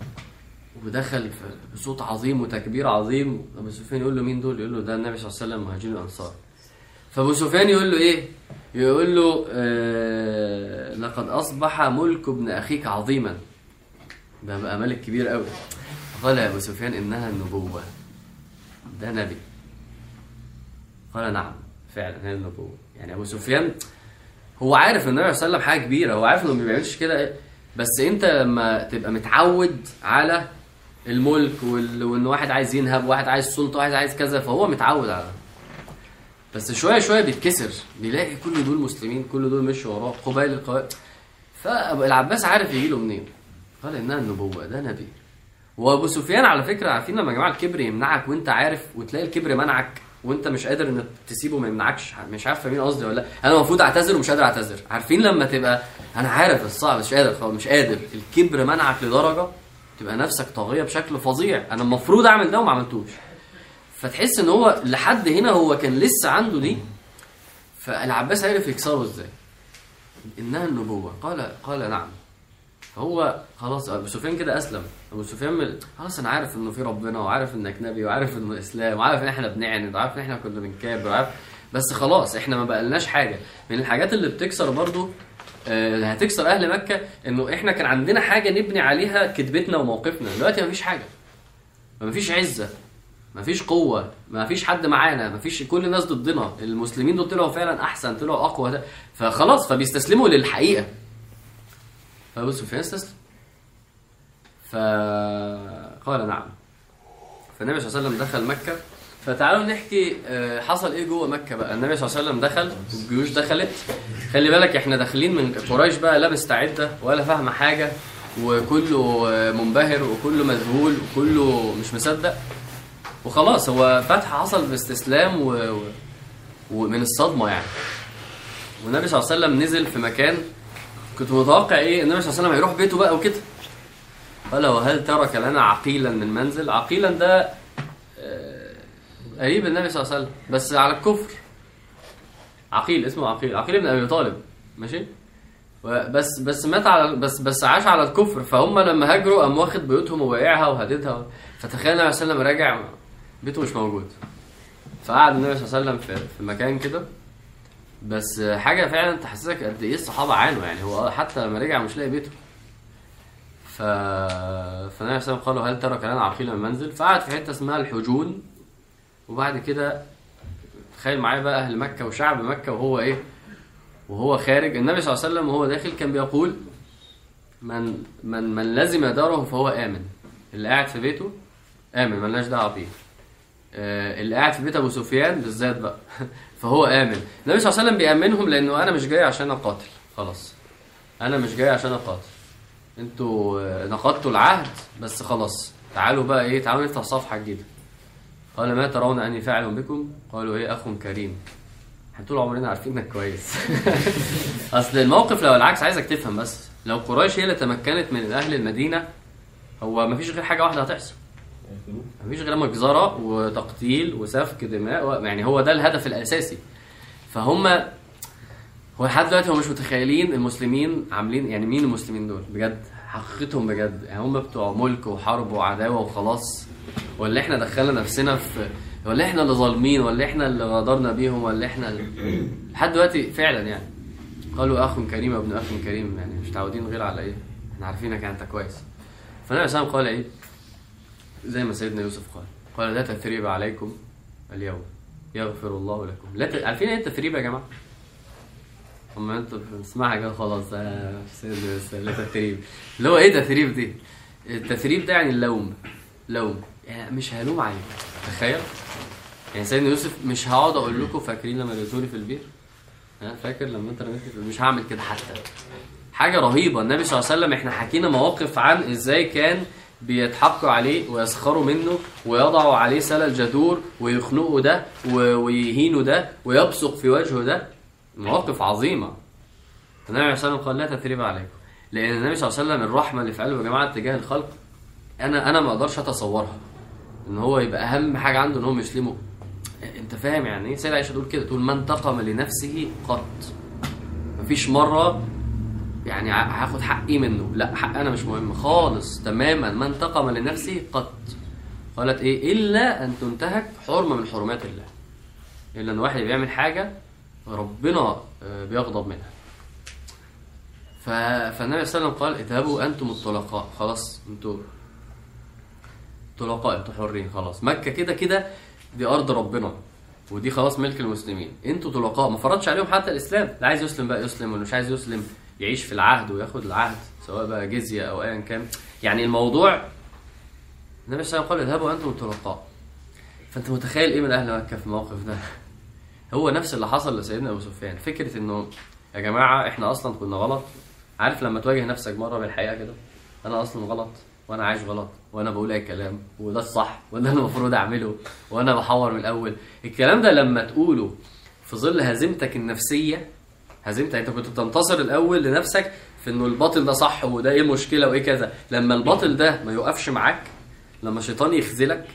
ودخل في- بصوت عظيم وتكبير عظيم ابو سفيان يقول له مين دول يقول له ده النبي صلى الله عليه وسلم مهاجرين الانصار فابو سفيان يقول له ايه يقول له آه لقد اصبح ملك ابن اخيك عظيما ده بقى ملك كبير قوي قال يا ابو سفيان انها النبوه ده نبي قال نعم فعلا هي النبوه يعني ابو سفيان هو عارف ان النبي صلى الله عليه وسلم حاجه كبيره هو عارف انه ما بيعملش كده إيه. بس انت لما تبقى متعود على الملك وال... وان واحد عايز ينهب واحد عايز سلطه واحد عايز كذا فهو متعود على ده بس شويه شويه بيتكسر بيلاقي كل دول مسلمين كل دول مشوا وراه قبائل القبائل فالعباس عارف يجي له منين قال انها النبوه ده نبي وابو سفيان على فكره عارفين لما يا جماعه الكبر يمنعك وانت عارف وتلاقي الكبر منعك وانت مش قادر انك تسيبه ما يمنعكش مش عارف فاهمين قصدي ولا لا انا المفروض اعتذر ومش قادر اعتذر عارفين لما تبقى انا عارف الصعب مش قادر خلاص مش قادر الكبر منعك لدرجه تبقى نفسك طاغيه بشكل فظيع انا المفروض اعمل ده وما عملتوش فتحس ان هو لحد هنا هو كان لسه عنده دي فالعباس عرف يكسره ازاي انها النبوه قال قال نعم هو خلاص ابو سفيان كده اسلم ابو سفيان من- خلاص انا عارف انه في ربنا وعارف انك نبي وعارف انه اسلام وعارف ان احنا بنعند وعارف ان احنا كنا بنكابر وعارف بس خلاص احنا ما بقالناش حاجه من الحاجات اللي بتكسر برضو آه، اللي هتكسر اهل مكه انه احنا كان عندنا حاجه نبني عليها كذبتنا وموقفنا دلوقتي مفيش حاجه مفيش عزه مفيش قوه مفيش حد معانا مفيش كل الناس ضدنا المسلمين دول طلعوا فعلا احسن طلعوا اقوى ده فخلاص فبيستسلموا للحقيقه فابو سفيان استسلم فقال نعم فالنبي صلى الله عليه وسلم دخل مكه فتعالوا نحكي آه، حصل ايه جوه مكه بقى النبي صلى الله عليه وسلم دخل والجيوش دخلت خلي بالك احنا داخلين من قريش بقى لا مستعده ولا فاهمه حاجه وكله آه، منبهر وكله مذهول وكله مش مصدق وخلاص هو فتح حصل باستسلام و... و... ومن الصدمه يعني والنبي صلى الله عليه وسلم نزل في مكان كنت متوقع ايه النبي صلى الله عليه وسلم هيروح بيته بقى وكده قال وهل ترك لنا عقيلا من منزل عقيلا ده آه، قريب النبي صلى الله عليه وسلم بس على الكفر عقيل اسمه عقيل عقيل بن ابي طالب ماشي و- بس بس مات على بس بس عاش على الكفر فهم لما هاجروا قام واخد بيوتهم وواقعها وهددها فتخيل النبي صلى الله عليه وسلم راجع بيته مش موجود فقعد النبي صلى الله عليه وسلم في, في مكان كده بس حاجه فعلا تحسسك قد ايه الصحابه عانوا يعني هو حتى لما رجع مش لاقي بيته ف فالنبي صلى الله عليه وسلم قالوا هل ترك لنا عقيلا من منزل فقعد في حته اسمها الحجون وبعد كده تخيل معايا بقى اهل مكه وشعب مكه وهو ايه وهو خارج النبي صلى الله عليه وسلم وهو داخل كان بيقول من من من لزم داره فهو امن اللي قاعد في بيته امن ملناش دعوه بيه آه، اللي قاعد في بيت ابو سفيان بالذات بقى فهو امن النبي صلى الله عليه وسلم بيامنهم لانه انا مش جاي عشان اقاتل خلاص انا مش جاي عشان اقاتل انتوا آه، نقضتوا العهد بس خلاص تعالوا بقى ايه تعالوا نفتح صفحه جديده قال ما ترون اني فاعل بكم قالوا ايه اخ كريم احنا طول عمرنا عارفين انك كويس اصل الموقف لو العكس عايزك تفهم بس لو قريش هي اللي تمكنت من اهل المدينه هو مفيش غير حاجه واحده هتحصل مفيش غير مجزره وتقتيل وسفك دماء و... يعني هو ده الهدف الاساسي فهم هو لحد دلوقتي هم مش متخيلين المسلمين عاملين يعني مين المسلمين دول بجد حقيقتهم بجد يعني هم بتوع ملك وحرب وعداوه وخلاص ولا احنا دخلنا نفسنا في ولا احنا اللي ظالمين ولا احنا اللي غدرنا بيهم ولا احنا اللي... لحد دلوقتي فعلا يعني قالوا اخ كريم وابن اخ كريم يعني مش متعودين غير على ايه احنا عارفينك انت كويس فالنبي صلى الله عليه وسلم قال ايه زي ما سيدنا يوسف قال قال لا تثريب عليكم اليوم يغفر الله لكم لا ت... عارفين ايه التثريب يا جماعه اما انتوا بتسمعها كده خلاص آه، سيدنا يوسف لا تثريب اللي هو ايه تثريب دي التثريب ده يعني اللوم لوم يعني مش هلوم عليك تخيل يعني سيدنا يوسف مش هقعد اقول لكم فاكرين لما رميتوني في البير ها فاكر لما انت رميتني في البير مش هعمل كده حتى حاجه رهيبه النبي صلى الله عليه وسلم احنا حكينا مواقف عن ازاي كان بيضحكوا عليه ويسخروا منه ويضعوا عليه سلل جدور ويخنقوا ده و- ويهينوا ده ويبصق في وجهه ده مواقف عظيمه النبي صلى الله عليه وسلم قال لا تثريب عليكم لان النبي صلى الله عليه وسلم الرحمه اللي في قلبه يا جماعه تجاه الخلق انا انا ما اقدرش اتصورها ان هو يبقى اهم حاجه عنده ان هم يسلموا انت فاهم يعني ايه سيدة عائشه تقول كده تقول من انتقم لنفسه قط مفيش مره يعني ع- هاخد حقي منه لا حق انا مش مهم خالص تماما ما انتقم لنفسه قط قالت ايه الا ان تنتهك حرمه من حرمات الله الا ان واحد بيعمل حاجه ربنا آه، بيغضب منها ف... فالنبي صلى الله عليه وسلم قال اذهبوا انتم الطلقاء خلاص انتوا طلقاء انتوا حرين خلاص مكه كده كده دي ارض ربنا ودي خلاص ملك المسلمين انتوا طلقاء ما فرضش عليهم حتى الاسلام اللي عايز يسلم بقى يسلم واللي مش عايز يسلم يعيش في العهد وياخد العهد سواء بقى جزيه او ايا كان يعني الموضوع النبي صلى الله عليه وسلم قال اذهبوا انتم الطلقاء فانت متخيل ايه من اهل مكه في الموقف ده هو نفس اللي حصل لسيدنا ابو سفيان فكره انه يا جماعه احنا اصلا كنا غلط عارف لما تواجه نفسك مره بالحقيقه كده انا اصلا غلط وانا عايش غلط وانا بقول اي كلام وده الصح وده اللي المفروض اعمله وانا بحور من الاول الكلام ده لما تقوله في ظل هزيمتك النفسيه هزيمتك انت كنت بتنتصر الاول لنفسك في انه الباطل ده صح وده ايه المشكله وايه كذا لما الباطل ده ما يوقفش معاك لما الشيطان يخذلك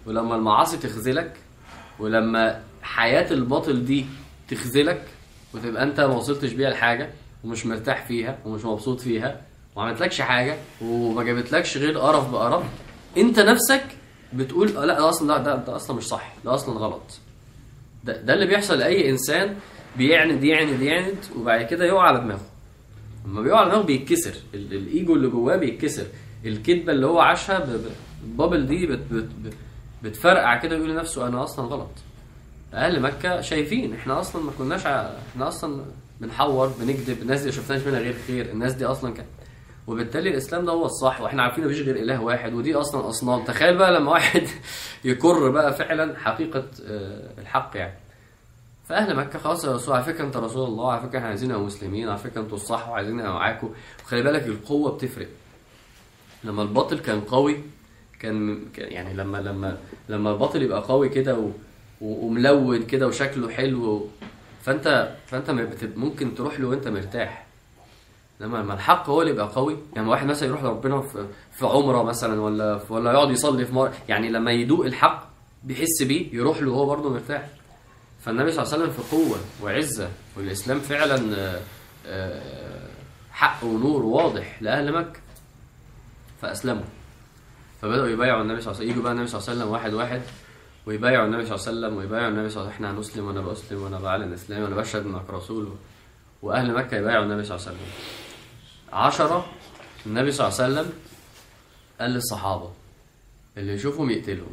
ولما المعاصي تخذلك ولما حياه الباطل دي تخذلك وتبقى انت ما وصلتش بيها لحاجه ومش مرتاح فيها ومش مبسوط فيها وما عملتلكش حاجه وما جابتلكش غير قرف بقرف انت نفسك بتقول آه لا ده اصلا لا ده, ده اصلا مش صح ده اصلا غلط ده, ده اللي بيحصل لاي انسان بيعند يعند يعند وبعد كده يقع على دماغه لما بيقع على دماغه بيتكسر ال- الايجو اللي جواه بيتكسر الكذبه اللي هو عاشها ب- ب- البابل دي بت بت بت بتفرقع كده ويقول لنفسه انا اصلا غلط اهل مكه شايفين احنا اصلا ما كناش ع... احنا اصلا بنحور بنكذب الناس دي ما شفناش منها غير خير الناس دي اصلا كان وبالتالي الاسلام ده هو الصح واحنا عارفين مفيش غير اله واحد ودي اصلا اصنام تخيل بقى لما واحد يكر بقى فعلا حقيقه آه، الحق يعني فاهل مكه خلاص يا رسول على فكره انت رسول الله على فكره احنا عايزين نبقى مسلمين على فكره انتوا الصح وعايزين نبقى معاكم وخلي بالك القوه بتفرق لما الباطل كان قوي كان كان- يعني لما لما لما الباطل يبقى قوي كده و- و- وملون كده وشكله حلو و- فانت فانت ما بت- ممكن تروح له وانت مرتاح لما لما الحق هو اللي يبقى قوي يعني واحد مثلا يروح لربنا في في عمره مثلا ولا ولا يقعد يصلي في مره يعني لما يدوق الحق بيحس بيه يروح له هو برضه مرتاح فالنبي صلى الله عليه وسلم في قوه وعزه والاسلام فعلا آه، آه، حق ونور واضح لاهل مكه فاسلموا فبداوا يبايعوا النبي صلى الله عليه وسلم يجوا بقى النبي صلى الله عليه وسلم واحد واحد ويبايعوا النبي صلى الله عليه وسلم ويبايعوا النبي صلى الله عليه وسلم احنا هنسلم وانا بسلم وانا بعلن اسلامي وانا بشهد انك رسول واهل مكه يبايعوا النبي صلى الله عليه وسلم عشرة النبي صلى الله عليه وسلم قال للصحابه اللي يشوفهم يقتلهم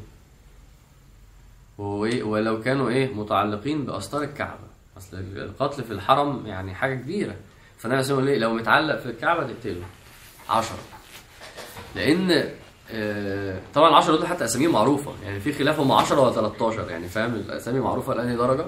وإيه- ولو كانوا ايه متعلقين باستار الكعبه اصل القتل في الحرم يعني حاجه كبيره فالنبي صلى الله عليه وسلم لو متعلق في الكعبه تقتله عشرة لان آه، طبعا العشرة دول حتى اساميهم معروفه يعني في خلاف هم 10 ولا 13 يعني فاهم الاسامي معروفه لانهي درجه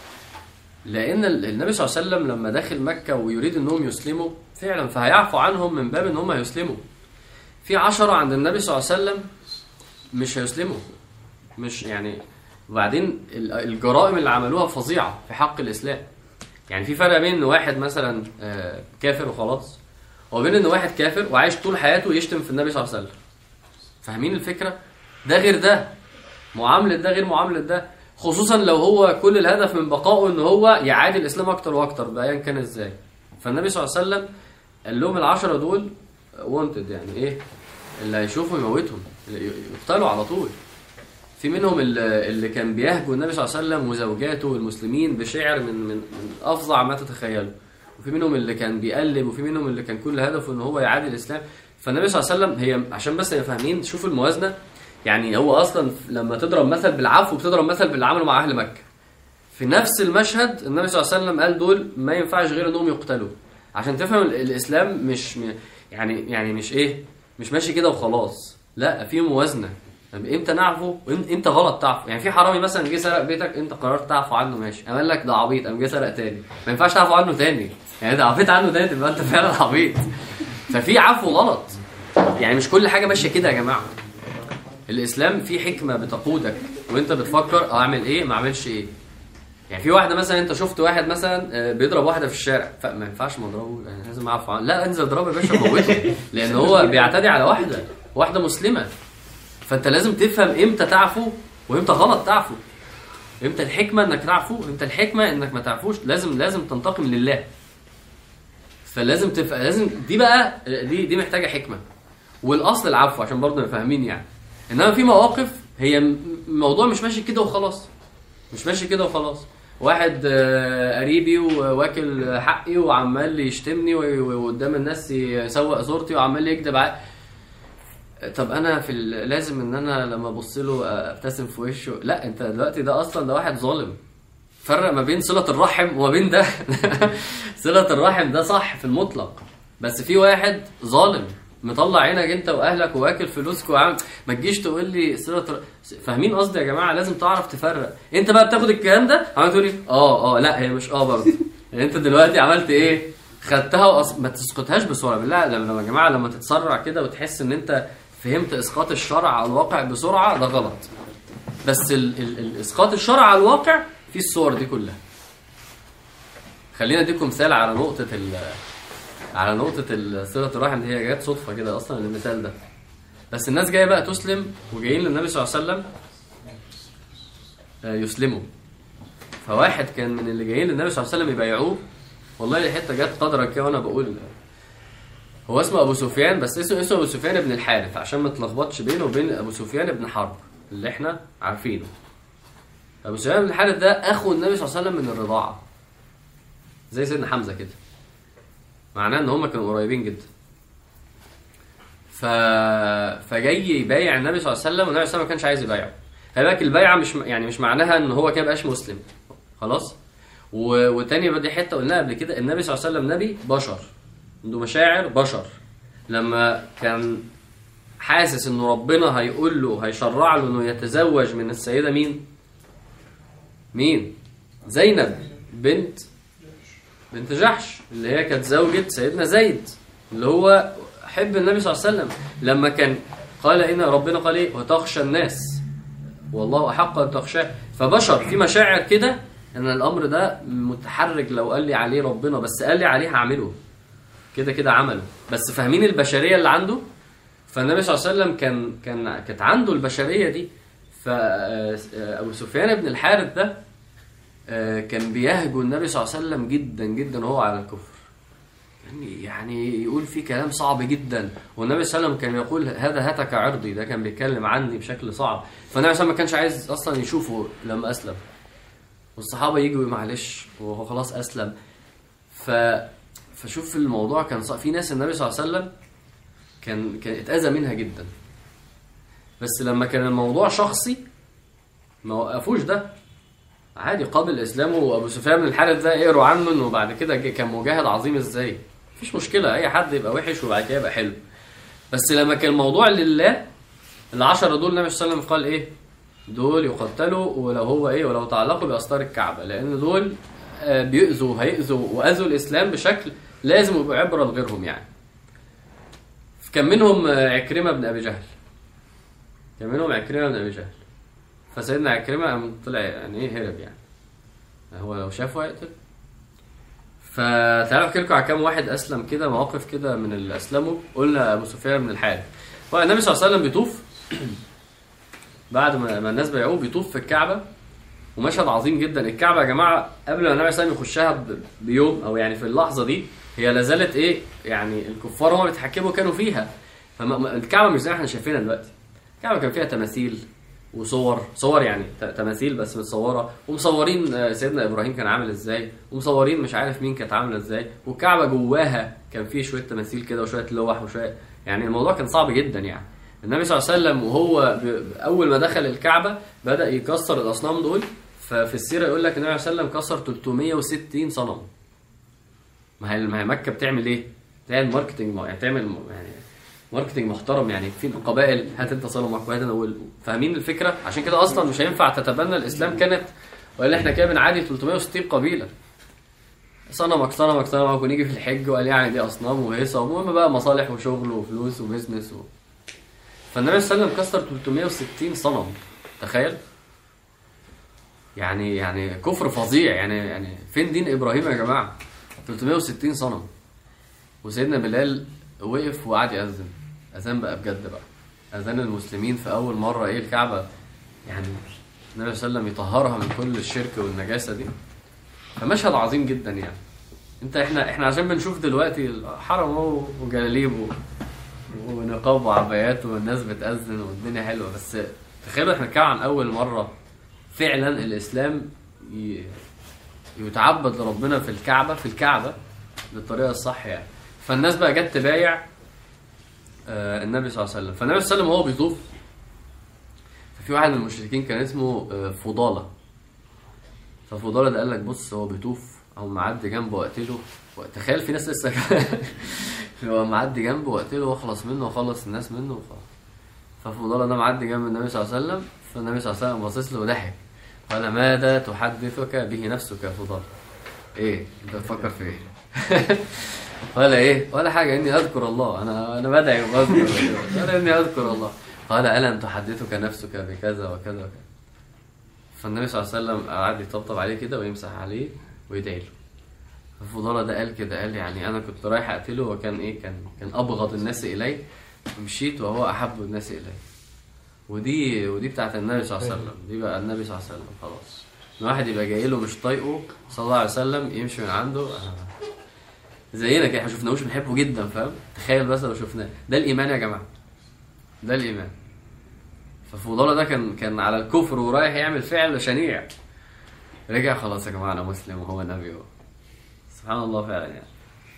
لان ال- النبي صلى الله عليه وسلم لما داخل مكه ويريد انهم يسلموا فعلا فهيعفو عنهم من باب ان هم يسلموا في عشرة عند النبي صلى الله عليه وسلم مش هيسلموا مش يعني وبعدين ال- الجرائم اللي عملوها فظيعه في حق الاسلام يعني في فرق بين ان واحد مثلا آه، كافر وخلاص وبين ان واحد كافر وعايش طول حياته يشتم في النبي صلى الله عليه وسلم فاهمين الفكره ده غير ده معامله ده غير معامله ده خصوصا لو هو كل الهدف من بقائه ان هو يعادي الاسلام اكتر واكتر بايا كان ازاي فالنبي صلى الله عليه وسلم قال لهم العشره دول وونتد يعني ايه اللي هيشوفوا يموتهم يقتلوا على طول في منهم اللي اللي كان بيهجو النبي صلى الله عليه وسلم وزوجاته والمسلمين بشعر من من من افظع ما تتخيلوا وفي منهم اللي كان بيقلب وفي منهم اللي كان كل هدفه ان هو يعادي الاسلام فالنبي صلى الله عليه وسلم هي عشان بس نبقى فاهمين شوفوا الموازنه يعني هو اصلا لما تضرب مثل بالعفو بتضرب مثل باللي عمله مع اهل مكه في نفس المشهد النبي صلى الله عليه وسلم قال دول ما ينفعش غير انهم يقتلوا عشان تفهم ال- الاسلام مش م- يعني يعني مش ايه مش ماشي كده وخلاص لا في موازنه طب امتى نعفو وإم- امتى غلط تعفو يعني في حرامي مثلا جه سرق بيتك انت قررت تعفو عنه ماشي قال لك ده عبيط قام جه سرق تاني ما ينفعش تعفو عنه تاني يعني ده عفيت عنه تاني تبقى انت فعلا عبيط ففي عفو غلط يعني مش كل حاجه ماشيه كده يا جماعه الاسلام فيه حكمه بتقودك وانت بتفكر اعمل ايه ما اعملش ايه يعني في واحده مثلا انت شفت واحد مثلا آه، بيضرب واحده في الشارع فما ينفعش ما اضربه يعني لازم اعفو عنه لا انزل اضربه يا باشا موته لان هو بيعتدي على واحده واحده مسلمه فانت لازم تفهم امتى تعفو وامتى غلط تعفو امتى الحكمه انك تعفو امتى الحكمه انك ما تعفوش لازم لازم تنتقم لله فلازم تبقى لازم دي بقى دي دي محتاجه حكمه والاصل العفو عشان برضه نبقى فاهمين يعني انما في مواقف هي م- الموضوع مش ماشي كده وخلاص مش ماشي كده وخلاص واحد آه، قريبي وواكل حقي وعمال يشتمني و- و- وقدام الناس يسوق صورتي وعمال يكذب ع- طب انا في ال- لازم ان انا لما ابص له ابتسم في وشه لا انت دلوقتي ده اصلا ده واحد ظالم فرق ما بين صلة الرحم وما بين ده صلة الرحم ده صح في المطلق بس في واحد ظالم مطلع عينك انت واهلك واكل فلوسك وعامل ما تجيش تقول لي صلة ر... فاهمين قصدي يا جماعه لازم تعرف تفرق انت بقى بتاخد الكلام ده عمال تقول لي اه اه لا هي مش اه برضه يعني انت دلوقتي عملت ايه خدتها وأص... ما تسقطهاش بسرعه بالله لما لما يا جماعه لما تتسرع كده وتحس ان انت فهمت اسقاط الشرع على الواقع بسرعه ده غلط بس ال... ال... ال... اسقاط الشرع على الواقع في الصور دي كلها خلينا اديكم مثال على نقطه ال... على نقطه ال- صله الرحم دي هي جت صدفه كده اصلا المثال ده بس الناس جايه بقى تسلم وجايين للنبي صلى الله عليه وسلم آه، يسلموا فواحد كان من اللي جايين للنبي صلى الله عليه وسلم يبايعوه والله الحته جت قدرا كده وانا بقول هو اسمه ابو سفيان بس اسمه اسمه ابو سفيان بن الحارث عشان ما تلخبطش بينه وبين ابو سفيان بن حرب اللي احنا عارفينه ابو سفيان بن الحارث ده اخو النبي صلى الله عليه وسلم من الرضاعه زي سيدنا حمزه كده معناه ان هم كانوا قريبين جدا ف... فجاي يبايع النبي صلى الله عليه وسلم والنبي صلى الله عليه وسلم ما كانش عايز يبايعه خلي بالك البيعه مش يعني مش معناها ان هو كده بقاش مسلم خلاص و... وتاني بدي حته قلناها قبل كده النبي صلى الله عليه وسلم نبي بشر عنده مشاعر بشر لما كان حاسس انه ربنا هيقول له هيشرع له انه يتزوج من السيده مين؟ مين؟ زينب بنت بنت جحش اللي هي كانت زوجة سيدنا زيد اللي هو حب النبي صلى الله عليه وسلم لما كان قال ان ربنا قال ايه وتخشى الناس والله احق ان تخشاه فبشر في مشاعر كده ان الامر ده متحرك لو قال لي عليه ربنا بس قال لي عليه هعمله كده كده عمله بس فاهمين البشريه اللي عنده فالنبي صلى الله عليه وسلم كان كان كانت عنده البشريه دي فابو سفيان بن الحارث ده آه، كان بيهجو النبي صلى الله عليه وسلم جدا جدا وهو على الكفر يعني يعني يقول فيه كلام صعب جدا والنبي صلى الله عليه وسلم كان يقول هذا هتك عرضي ده كان بيتكلم عني بشكل صعب فالنبي صلى الله عليه وسلم ما كانش عايز اصلا يشوفه لما اسلم والصحابه يجوا معلش وهو خلاص اسلم ف فشوف الموضوع كان صعب في ناس النبي صلى الله عليه وسلم كان كان اتاذى منها جدا بس لما كان الموضوع شخصي ما وقفوش ده عادي قابل اسلامه وابو سفيان بن الحارث ده اقروا عنه انه بعد كده جه- كان مجاهد عظيم ازاي مفيش مشكله اي حد يبقى وحش وبعد كده يبقى حلو بس لما كان الموضوع لله العشرة دول النبي صلى الله عليه وسلم قال ايه دول يقتلوا ولو هو ايه ولو تعلقوا باستار الكعبه لان دول آه، بيؤذوا هيؤذوا واذوا الاسلام بشكل لازم يبقوا عبره لغيرهم يعني كان منهم آه، عكرمه بن ابي جهل كان منهم عكرمه بن ابي جهل فسيدنا عكرمه قام طلع يعني ايه هرب يعني هو لو شافه هيقتل فتعالوا احكي لكم على كام واحد اسلم كده مواقف كده من اللي اسلموا قلنا ابو سفيان بن الحارث فالنبي صلى الله عليه وسلم بيطوف بعد ما ما الناس بيعوه بيطوف في الكعبه ومشهد عظيم جدا الكعبه يا جماعه قبل ما النبي صلى الله عليه وسلم يخشها ب- بيوم او يعني في اللحظه دي هي لا زالت ايه يعني الكفار هم بيتحكموا كانوا فيها فالكعبه مش زي ما احنا شايفينها دلوقتي الكعبه كان فيها تماثيل وصور صور يعني ت- تماثيل بس متصوره ومصورين آه، سيدنا ابراهيم كان عامل ازاي ومصورين مش عارف مين كانت عامله ازاي والكعبه جواها كان فيه شويه تماثيل كده وشويه لوح وشويه يعني الموضوع كان صعب جدا يعني النبي صلى الله عليه وسلم وهو ب... اول ما دخل الكعبه بدا يكسر الاصنام دول ففي السيره يقول لك النبي صلى الله عليه وسلم كسر 360 صنم ما هي ما هي مكه بتعمل ايه؟ تعمل ماركتنج يعني تعمل يعني ماركتنج محترم يعني في قبائل هات انت صنمك وهات انا اقول فاهمين الفكره عشان كده اصلا مش هينفع تتبنى الاسلام كانت ولا احنا كده بنعادي 360 قبيله صنمك صنمك صنمك ونيجي في الحج وقال يعني دي اصنام وهيصه المهم بقى مصالح وشغل وفلوس وبزنس و... فالنبي صلى الله عليه وسلم كسر 360 صنم تخيل يعني يعني كفر فظيع يعني يعني فين دين ابراهيم يا جماعه 360 صنم وسيدنا بلال وقف وقعد يأذن أذان بقى بجد بقى أذان المسلمين في أول مرة إيه الكعبة يعني النبي صلى الله عليه وسلم يطهرها من كل الشرك والنجاسة دي فمشهد عظيم جدا يعني انت احنا احنا عشان بنشوف دلوقتي الحرم اهو وجلاليب و- ونقاب وعبايات والناس بتأذن والدنيا حلوة بس تخيلوا احنا كده عن أول مرة فعلا الإسلام ي- يتعبد لربنا في الكعبة في الكعبة بالطريقة الصح يعني فالناس بقى جت تبايع آه، النبي صلى الله عليه وسلم فالنبي صلى الله عليه وسلم وهو بيطوف ففي واحد من المشركين كان اسمه آه، فضالة ففضالة ده قال لك بص هو بيطوف او معدي جنبه واقتله تخيل في ناس لسه هو معدي جنبه واقتله واخلص منه واخلص الناس منه وخلاص ففضالة ده معدي جنب النبي صلى الله عليه وسلم فالنبي صلى الله عليه وسلم باصص له وضحك قال ماذا تحدثك به نفسك يا فضالة ايه انت بتفكر في ايه ولا ايه ولا حاجه اني اذكر الله انا انا بدعي واذكر ولا اني اذكر الله قال الم تحدثك نفسك بكذا وكذا وكذا فالنبي صلى الله عليه وسلم قعد يطبطب عليه كده ويمسح عليه ويدعي له ففضالة ده قال كده قال يعني انا كنت رايح اقتله وكان ايه كان كان ابغض الناس الي ومشيت وهو احب الناس الي ودي ودي بتاعت النبي صلى الله عليه وسلم دي بقى النبي صلى الله عليه وسلم خلاص ان واحد يبقى جاي له مش طايقه صلى الله عليه وسلم يمشي من عنده آه. زينا كده احنا شفناهوش بنحبه جدا فاهم تخيل بس لو شفناه ده الايمان يا جماعه ده الايمان ففضاله ده كان كان على الكفر ورايح يعمل فعل شنيع رجع خلاص يا جماعه انا مسلم وهو نبي هو سبحان الله فعلا يعني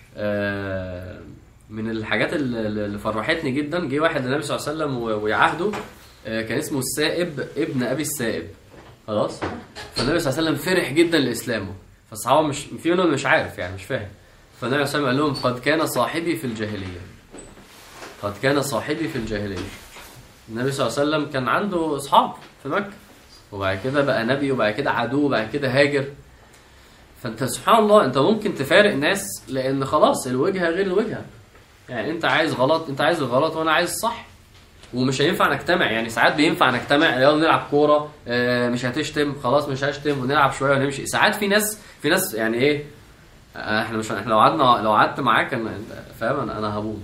آه، من الحاجات اللي اللي فرحتني جدا جه واحد للنبي صلى الله عليه وسلم و- ويعاهده آه، كان اسمه السائب ابن ابي السائب خلاص فالنبي صلى الله عليه وسلم فرح جدا لاسلامه فالصحابه مش في منهم مش عارف يعني مش فاهم فالنبي صلى الله عليه وسلم قال لهم قد كان صاحبي في الجاهليه قد كان صاحبي في الجاهليه النبي صلى الله عليه وسلم كان عنده اصحاب في مكه وبعد كده بقى نبي وبعد كده عدو وبعد كده هاجر فانت سبحان الله انت ممكن تفارق ناس لان خلاص الوجهه غير الوجهه يعني انت عايز غلط انت عايز الغلط وانا عايز الصح ومش هينفع نجتمع يعني ساعات بينفع نجتمع يلا نلعب كوره اه مش هتشتم خلاص مش هشتم ونلعب شويه ونمشي ساعات في ناس في ناس يعني ايه اه احنا مش احنا لو قعدنا لو قعدت معاك انا انت فاهم انا انا هبوظ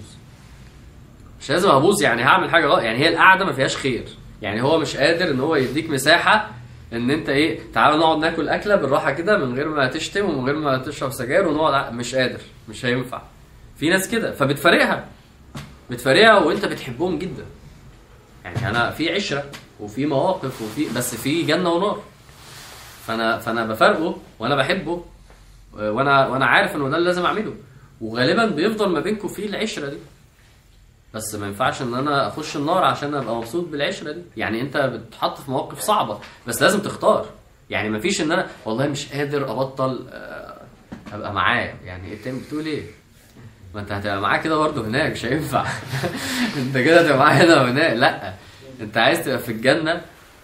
مش لازم ابوظ يعني هعمل حاجه غلط يعني هي القعده ما فيهاش خير يعني هو مش قادر ان هو يديك مساحه ان انت ايه تعالى نقعد ناكل اكله بالراحه كده من غير ما تشتم ومن غير ما تشرب سجاير ونقعد ع- مش قادر مش هينفع في ناس كده فبتفارقها بتفارقها وانت بتحبهم جدا يعني انا في عشره وفي مواقف وفي بس في جنه ونار فانا فانا بفارقه وانا بحبه وانا وانا عارف انه ده اللي لازم اعمله وغالبا بيفضل ما بينكم في العشره دي بس ما ينفعش ان انا اخش النار عشان ابقى مبسوط بالعشره دي يعني انت بتحط في مواقف صعبه بس لازم تختار يعني ما فيش ان انا والله مش قادر ابطل آه، ابقى معاه يعني انت بتقول ايه ما انت هتبقى معاه كده برضه هناك مش هينفع انت كده هتبقى معاه هنا وهناك لا انت عايز تبقى في الجنه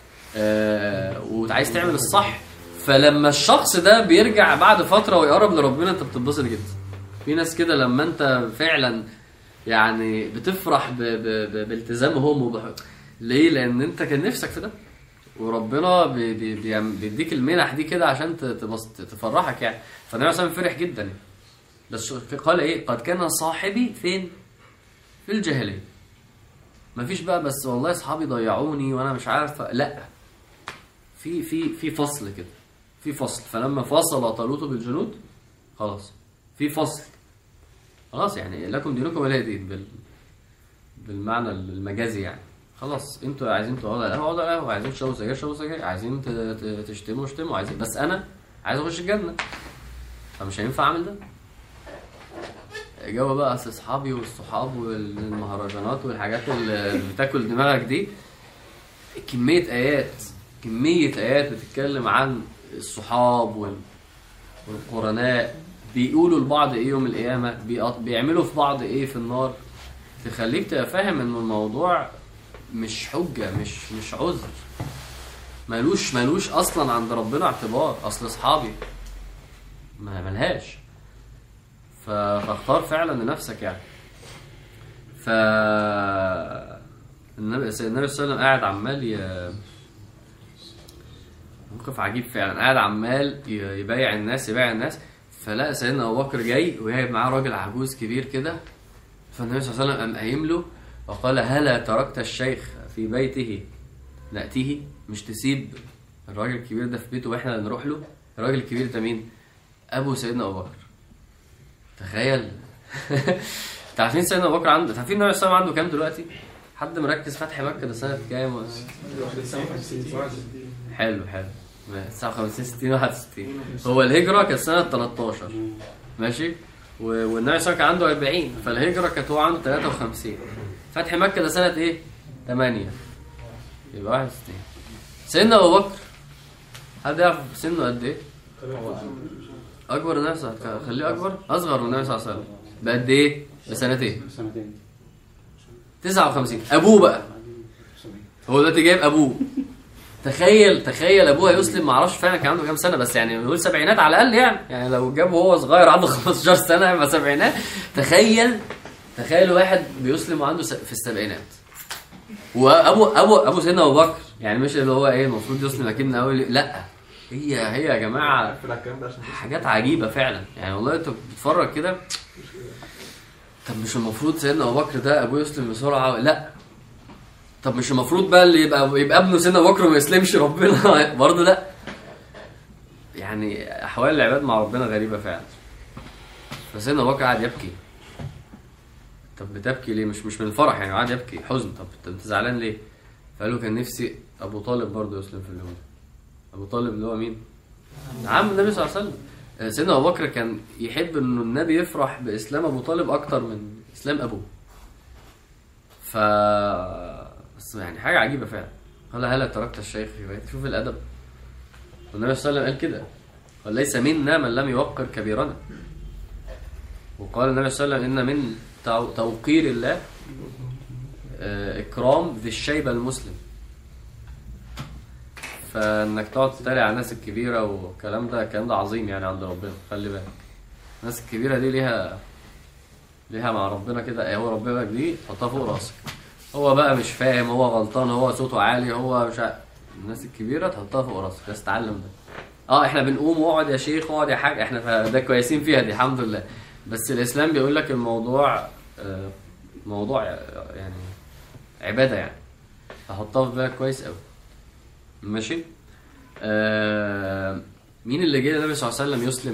آه، وعايز تعمل الصح فلما الشخص ده بيرجع بعد فتره ويقرب لربنا انت بتتبسط جدا في ناس كده لما انت فعلا يعني بتفرح ب... ب... ب... بالتزامهم وبح... ليه؟ لان انت كان نفسك في ده وربنا بي... بي... بيعم- بيديك المنح دي كده عشان ت... تبص... تفرحك يعني فالنبي صلى الله عليه وسلم فرح جدا يعني. بس قال ايه؟ قد كان صاحبي فين؟ في الجاهليه مفيش بقى بس والله اصحابي ضيعوني وانا مش عارف لا في في في فصل كده في فصل فلما فصل طالوت بالجنود خلاص في فصل خلاص يعني لكم دينكم ولا دين بال بالمعنى المجازي يعني خلاص انتوا عايزين تقعدوا على القهوه اقعدوا على القهوه عايزين تشربوا سجاير شربوا سجاير عايزين ت- ت- تشتموا اشتموا عايزين بس انا عايز اخش الجنه فمش هينفع اعمل ده جو بقى اصل اصحابي والصحاب والمهرجانات والحاجات اللي بتاكل دماغك دي كميه ايات كميه ايات بتتكلم عن الصحاب وال والقرناء بيقولوا لبعض ايه يوم القيامه بيقط- بيعملوا في بعض ايه في النار تخليك تبقى فاهم ان الموضوع مش حجه مش مش عذر ملوش ملوش اصلا عند ربنا اعتبار اصل اصحابي ما ملهاش ف- فاختار فعلا لنفسك يعني ف النبي النبي صلى الله عليه وسلم قاعد عمال ي... موقف عجيب فعلا قاعد عمال ي- يبايع الناس يبايع الناس فلقى سيدنا ابو بكر جاي وجايب معاه راجل عجوز كبير كده فالنبي صلى الله عليه وسلم قام قايم له وقال هلا تركت الشيخ في بيته ناتيه مش تسيب الراجل الكبير ده في بيته واحنا اللي نروح له الراجل الكبير ده مين ابو سيدنا ابو بكر تخيل انت عارفين سيدنا ابو بكر عنده عارفين النبي صلى الله عليه وسلم عنده كام دلوقتي حد مركز فتح مكه ده سنه كام و- حلو حلو 59 60 61 هو الهجرة كانت سنة 13 ماشي و- والنبي صلى الله عليه وسلم كان عنده 40 فالهجرة كانت هو عنده 53 فتح مكة ده سنة ايه؟ 8 يبقى 61 سيدنا أبو بكر حد يعرف سنه قد ايه؟ أكبر النبي صلى الله عليه وسلم خليه أكبر أصغر من النبي صلى الله عليه وسلم بقد ايه؟ بسنتين سنتين 59 أبوه بقى هو دلوقتي جايب أبوه تخيل تخيل ابوه هيسلم ما اعرفش فعلا كان عنده كام سنه بس يعني نقول سبعينات على الاقل يعني يعني لو جابه وهو صغير عنده 15 سنه يبقى سبعينات تخيل تخيل واحد بيسلم وعنده س- في السبعينات وابو ابو ابو سيدنا ابو بكر يعني مش اللي هو ايه المفروض يسلم اكيد من اول لا هي هي يا جماعه حاجات عجيبه فعلا يعني والله انت بتتفرج كده طب مش المفروض سيدنا ابو بكر ده ابوه يسلم بسرعه لا طب مش المفروض بقى اللي يبقى يبقى ابنه سيدنا ابو بكر وما يسلمش ربنا برضه لا يعني احوال العباد مع ربنا غريبه فعلا فسيدنا ابو بكر قعد يبكي طب بتبكي ليه مش مش من الفرح يعني قعد يبكي حزن طب طب انت زعلان ليه فقال له كان نفسي ابو طالب برضه يسلم في اليوم ده ابو طالب اللي هو مين عم النبي صلى الله عليه وسلم آه، سيدنا ابو بكر كان يحب انه النبي يفرح باسلام ابو طالب اكتر من اسلام ابوه ف بس يعني حاجه عجيبه فعلا قال هلا تركت الشيخ في بيت شوف الادب والنبي صلى الله عليه وسلم قال كده قال ليس منا من لم يوقر كبيرنا وقال النبي صلى الله عليه وسلم ان من تو- توقير الله آه، اكرام ذي الشيبه المسلم فانك تقعد تتريق على الناس الكبيره والكلام ده الكلام ده عظيم يعني عند ربنا خلي بالك الناس الكبيره دي ليها ليها مع ربنا كده هو ربنا دي تحطها فوق راسك هو بقى مش فاهم هو غلطان هو صوته عالي هو مش عارف الناس الكبيره تحطها فوق راسك بس تعلم ده اه احنا بنقوم واقعد يا شيخ واقعد يا حاج احنا ف- ده كويسين فيها دي الحمد لله بس الاسلام بيقول لك الموضوع آه، موضوع آه، يعني عباده يعني فحطها في بالك كويس قوي ماشي آه مين اللي جه للنبي صلى الله عليه وسلم يسلم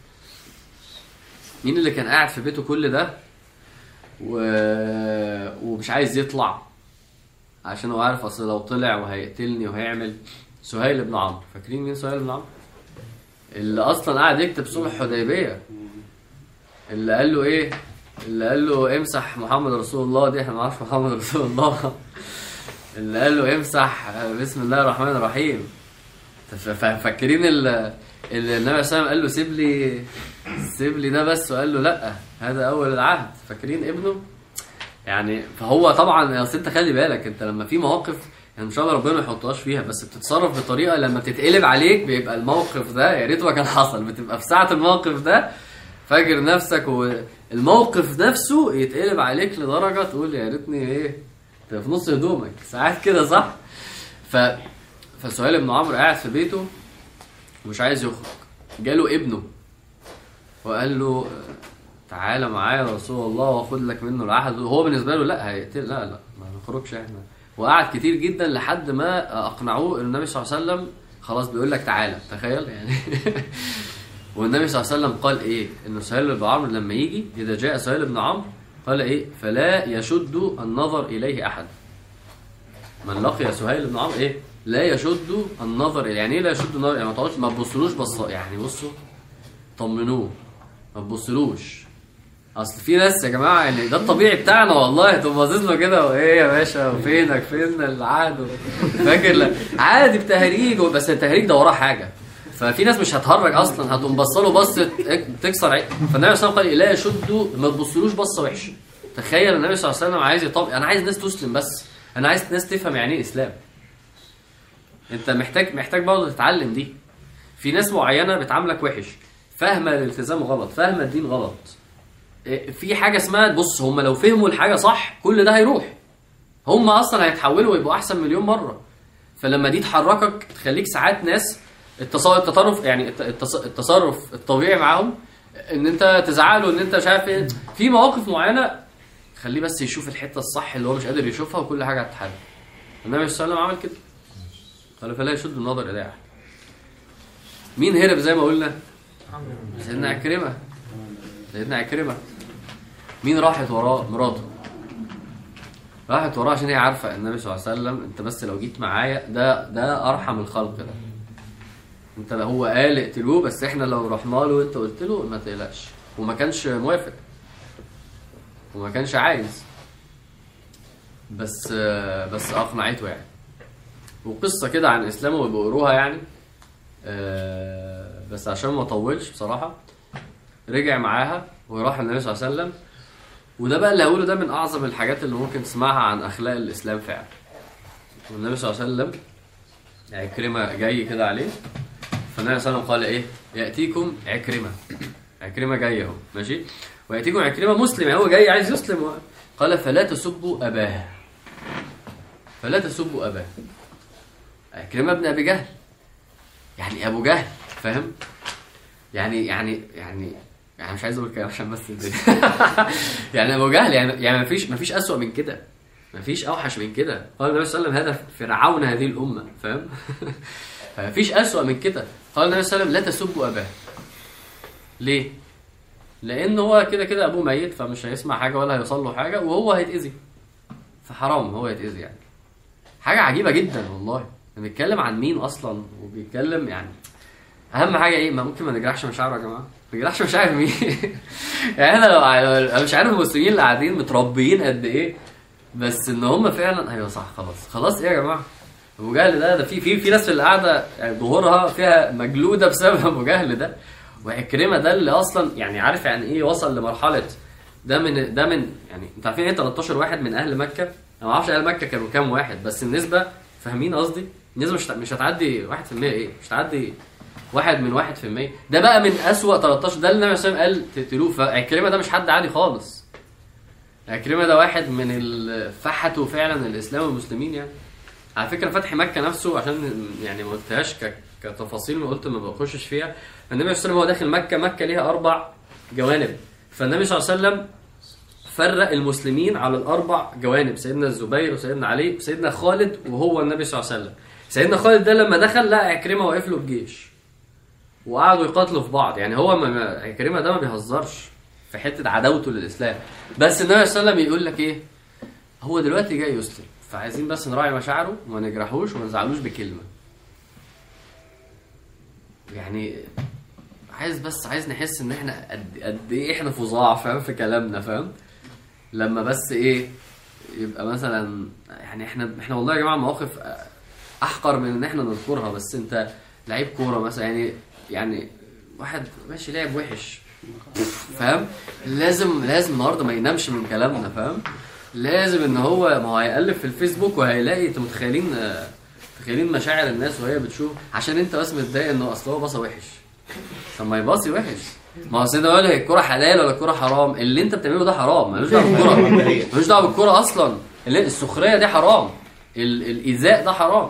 مين اللي كان قاعد في بيته كل ده و... ومش عايز يطلع عشان هو عارف اصل لو طلع وهيقتلني وهيعمل سهيل بن عمرو فاكرين مين سهيل بن عمرو اللي اصلا قاعد يكتب صلح حديبيه اللي قال له ايه اللي قال له امسح محمد رسول الله دي احنا ما نعرفش محمد رسول الله اللي قال له امسح بسم الله الرحمن الرحيم ف- ف- فاكرين ال- اللي النبي صلى الله عليه وسلم قال له سيب لي سيب لي ده بس وقال له لا هذا اول العهد فاكرين ابنه يعني فهو طبعا اصل انت خلي بالك انت لما في مواقف يعني ان شاء الله ربنا ما يحطهاش فيها بس بتتصرف بطريقه لما تتقلب عليك بيبقى الموقف ده يا ريت ما كان حصل بتبقى في ساعه الموقف ده فاكر نفسك والموقف نفسه يتقلب عليك لدرجه تقول يا ريتني ايه تبقى في نص هدومك ساعات كده صح ف فسهيل بن عمرو قاعد في بيته ومش عايز يخرج جاله ابنه وقال له تعالى معايا يا رسول الله واخد لك منه العهد وهو بالنسبه له لا هيقتل لا لا ما نخرجش احنا وقعد كتير جدا لحد ما اقنعوه ان النبي صلى الله عليه وسلم خلاص بيقول لك تعالى تخيل يعني والنبي صلى الله عليه وسلم قال ايه ان سهيل بن عمرو لما يجي اذا جاء سهيل بن عمرو قال ايه فلا يشد النظر اليه احد من لقي سهيل بن عمرو ايه لا يشد النظر إليه. يعني ايه لا يشد النظر يعني ما تقعدش ما تبصلوش بص يعني بصوا طمنوه ما تبصلوش اصل في ناس يا جماعه يعني ده الطبيعي بتاعنا والله تقوم باصص له كده وايه يا باشا وفينك فين العهد فاكر لا عادي بتهريج بس التهريج ده وراه حاجه ففي ناس مش هتهرج اصلا هتقوم بصله بصه تكسر عين فالنبي صلى الله عليه وسلم قال لا يشدوا ما تبصلوش بصه وحشه تخيل النبي صلى الله عليه وسلم عايز يطبق انا عايز ناس تسلم بس انا عايز ناس تفهم يعني ايه اسلام انت محتاج محتاج برضه تتعلم دي في ناس معينه بتعاملك وحش فاهمه الالتزام غلط فاهمه الدين غلط إيه، في حاجه اسمها بص هم لو فهموا الحاجه صح كل ده هيروح هم اصلا هيتحولوا ويبقوا احسن مليون مره فلما دي تحركك تخليك ساعات ناس التص- التطرف يعني الت- التص- التصرف الطبيعي معاهم ان انت تزعله ان انت مش عارف ايه في مواقف معينه خليه بس يشوف الحته الصح اللي هو مش قادر يشوفها وكل حاجه هتتحل النبي صلى الله عليه وسلم عمل كده قال فلا يشد النظر الى احد مين هرب زي ما قلنا سيدنا عكرمه سيدنا عكرمه مين راحت وراه مراته راحت وراه عشان هي عارفه النبي صلى الله عليه وسلم انت بس لو جيت معايا ده ده ارحم الخلق ده انت هو قال اقتلوه بس احنا لو رحنا له وانت قلت له ما تقلقش وما كانش موافق وما كانش عايز بس بس اقنعته يعني وقصه كده عن اسلامه وبيقروها يعني آه، بس عشان ما اطولش بصراحه رجع معاها وراح النبي صلى الله عليه وسلم وده بقى اللي هقوله ده من اعظم الحاجات اللي ممكن تسمعها عن اخلاق الاسلام فعلا والنبي صلى الله عليه وسلم عكرمه جاي كده عليه فالنبي صلى الله عليه وسلم قال ايه ياتيكم عكرمه عكرمه جاي اهو ماشي وياتيكم عكرمه مسلم يعني هو جاي عايز يسلم قال فلا تسبوا اباه فلا تسبوا اباه عكرمه ابن ابي جهل يعني ابو جهل فاهم يعني يعني يعني يعني مش عايز اقول كده عشان بس الدنيا. يعني ابو جهل يعني يعني مفيش مفيش اسوأ من كده مفيش اوحش من كده قال النبي صلى الله عليه وسلم هذا فرعون هذه الامه فاهم فمفيش اسوأ من كده قال النبي صلى الله عليه وسلم لا تسبوا اباه ليه لان هو كده كده ابوه ميت فمش هيسمع حاجه ولا هيوصل له حاجه وهو هيتاذي فحرام هو يتاذي يعني حاجه عجيبه جدا والله بنتكلم عن مين اصلا وبيتكلم يعني اهم حاجه ايه ما ممكن ما نجرحش مشاعره يا جماعه ما نجرحش مشاعر مين يعني انا لو انا مش عارف المسلمين اللي قاعدين متربيين قد ايه بس ان هم فعلا ايوه صح خلاص خلاص ايه يا جماعه ابو جهل ده ده في في في ناس في القعده يعني ظهورها فيها مجلوده بسبب ابو جهل ده وعكرمه ده اللي اصلا يعني عارف يعني ايه وصل لمرحله ده من ده من يعني انت عارفين ايه 13 واحد من اهل مكه انا ما اعرفش اهل مكه كانوا كام واحد بس النسبه فاهمين قصدي النسبه مش مش هتعدي 1% ايه مش هتعدي واحد من واحد في المية ده بقى من أسوأ 13 ده اللي النبي صلى الله عليه وسلم قال تقتلوه فعكرمة ده مش حد عادي خالص عكرمة ده واحد من ال- فحتوا فعلا الإسلام والمسلمين يعني على فكرة فتح مكة نفسه عشان يعني ما قلتهاش ك- كتفاصيل وقلت ما بخشش فيها النبي صلى الله عليه وسلم هو داخل مكة مكة ليها أربع جوانب فالنبي صلى الله عليه وسلم فرق المسلمين على الأربع جوانب سيدنا الزبير وسيدنا علي وسيدنا خالد وهو النبي صلى الله عليه وسلم سيدنا خالد ده لما دخل لقى عكرمة واقف له الجيش وقعدوا يقاتلوا في بعض يعني هو ما- ما عكرمه ده ما بيهزرش في حته عداوته للاسلام بس النبي صلى الله عليه وسلم يقول لك ايه هو دلوقتي جاي يسلم فعايزين بس نراعي مشاعره وما نجرحوش وما نزعلوش بكلمه يعني عايز بس عايز نحس ان احنا قد قد ايه احنا فظاع فاهم في كلامنا فاهم لما بس ايه يبقى مثلا يعني احنا احنا والله يا جماعه مواقف احقر من ان احنا نذكرها بس انت لعيب كوره مثلا يعني يعني واحد ماشي لعب وحش فاهم لازم لازم النهارده ما ينامش من كلامنا فاهم لازم ان هو ما هو هيقلب في الفيسبوك وهيلاقي انتوا متخيلين آه، متخيلين مشاعر الناس وهي بتشوف عشان انت بس متضايق انه اصل هو باصه وحش طب ما يباصي وحش ما هو سيدنا ولا هي الكوره حلال ولا الكوره حرام اللي انت بتعمله ده حرام ملوش دعوه بالكوره ملوش دعوه بالكوره اصلا اللي- السخريه دي حرام ال- الايذاء ده حرام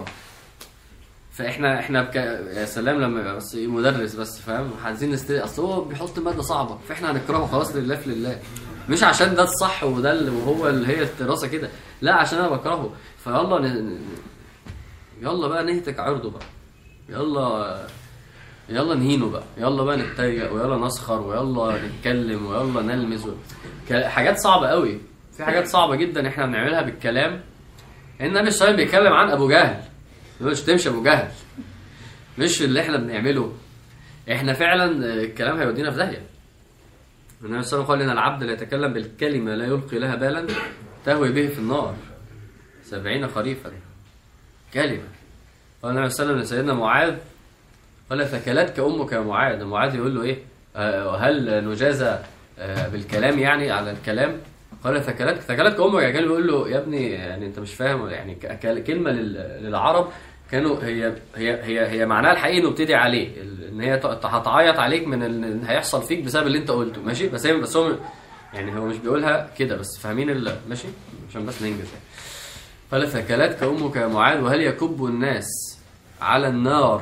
فاحنا احنا بك... يا سلام لما يبقى بس إيه مدرس بس فاهم عايزين نستري اصل هو بيحط ماده صعبه فاحنا هنكرهه خلاص لله في لله مش عشان ده الصح وده اللي وهو اللي هي الدراسه كده لا عشان انا بكرهه فيلا ن... ن- يلا بقى نهتك عرضه بقى يلا يلا نهينه بقى يلا بقى نتريق ويلا نسخر ويلا نتكلم ويلا نلمز و... ك- حاجات صعبه قوي في حاجات صعبه جدا احنا بنعملها بالكلام النبي صلى الله عليه وسلم بيتكلم عن ابو جهل مش تمشي ابو جهل مش اللي احنا بنعمله احنا فعلا آه، الكلام هيودينا في داهيه النبي صلى الله عليه وسلم قال ان العبد لا يتكلم بالكلمه لا يلقي لها بالا تهوي به في النار سبعين خريفا كلمه قال النبي صلى الله عليه وسلم لسيدنا معاذ قال ثكلتك امك يا معاذ معاذ يقول له ايه آه، هل نجازى آه، بالكلام يعني على الكلام قال ثكلتك ثكلتك امك يعني كان بيقول له يا ابني يعني انت مش فاهم يعني ك- ك- كلمه لل- للعرب كانوا هي هي هي هي معناها الحقيقي انه ابتدي عليه ال- ان هي ت- هتعيط عليك من ال- اللي هيحصل فيك بسبب اللي انت قلته ماشي بس هي بس هو يعني هو مش بيقولها كده بس فاهمين ال- ماشي عشان بس ننجز يعني قال ثكلتك امك يا معاذ وهل يكب الناس على النار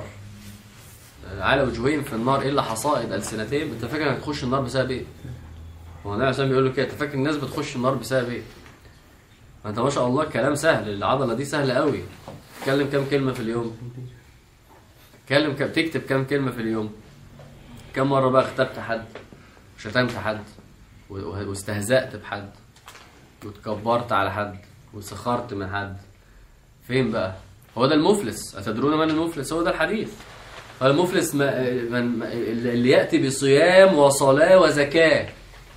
على وجوههم في النار الا حصائد السنتين انت فاكر انك تخش النار بسبب ايه؟ هو النبي عليه بيقول له كده انت فاكر الناس بتخش النار بسبب ايه؟ ما انت ما شاء الله كلام سهل العضله دي سهله قوي تتكلم كام كلمه في اليوم؟ تتكلم كم تكتب كام كلمه في اليوم؟ كم مره بقى اختبت حد؟ وشتمت حد و- و- واستهزأت بحد وتكبرت على حد وسخرت من حد فين بقى؟ هو ده المفلس أتدرون من المفلس؟ هو ده الحديث قال المفلس ما من اللي يأتي بصيام وصلاة وزكاة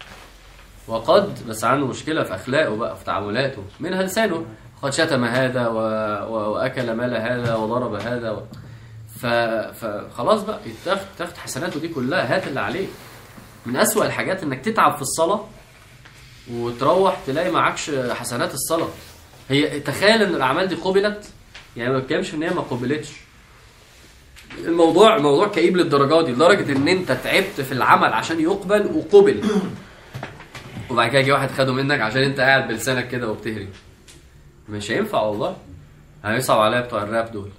وقد بس عنده مشكلة في أخلاقه بقى في تعاملاته منها لسانه قد شتم هذا و... و... وأكل مال هذا وضرب هذا و... ف... فخلاص بقى تاخد تاخد حسناته دي كلها هات اللي عليك من أسوأ الحاجات إنك تتعب في الصلاة وتروح تلاقي معكش حسنات الصلاة هي تخيل إن الأعمال دي قبلت يعني ما بتكلمش إن هي ما قبلتش الموضوع الموضوع كئيب للدرجه دي لدرجه ان انت تعبت في العمل عشان يقبل وقبل وبعد كده جه واحد خده منك عشان انت قاعد بلسانك كده وبتهري مش هينفع والله هيصعب عليا بتوع الراب دول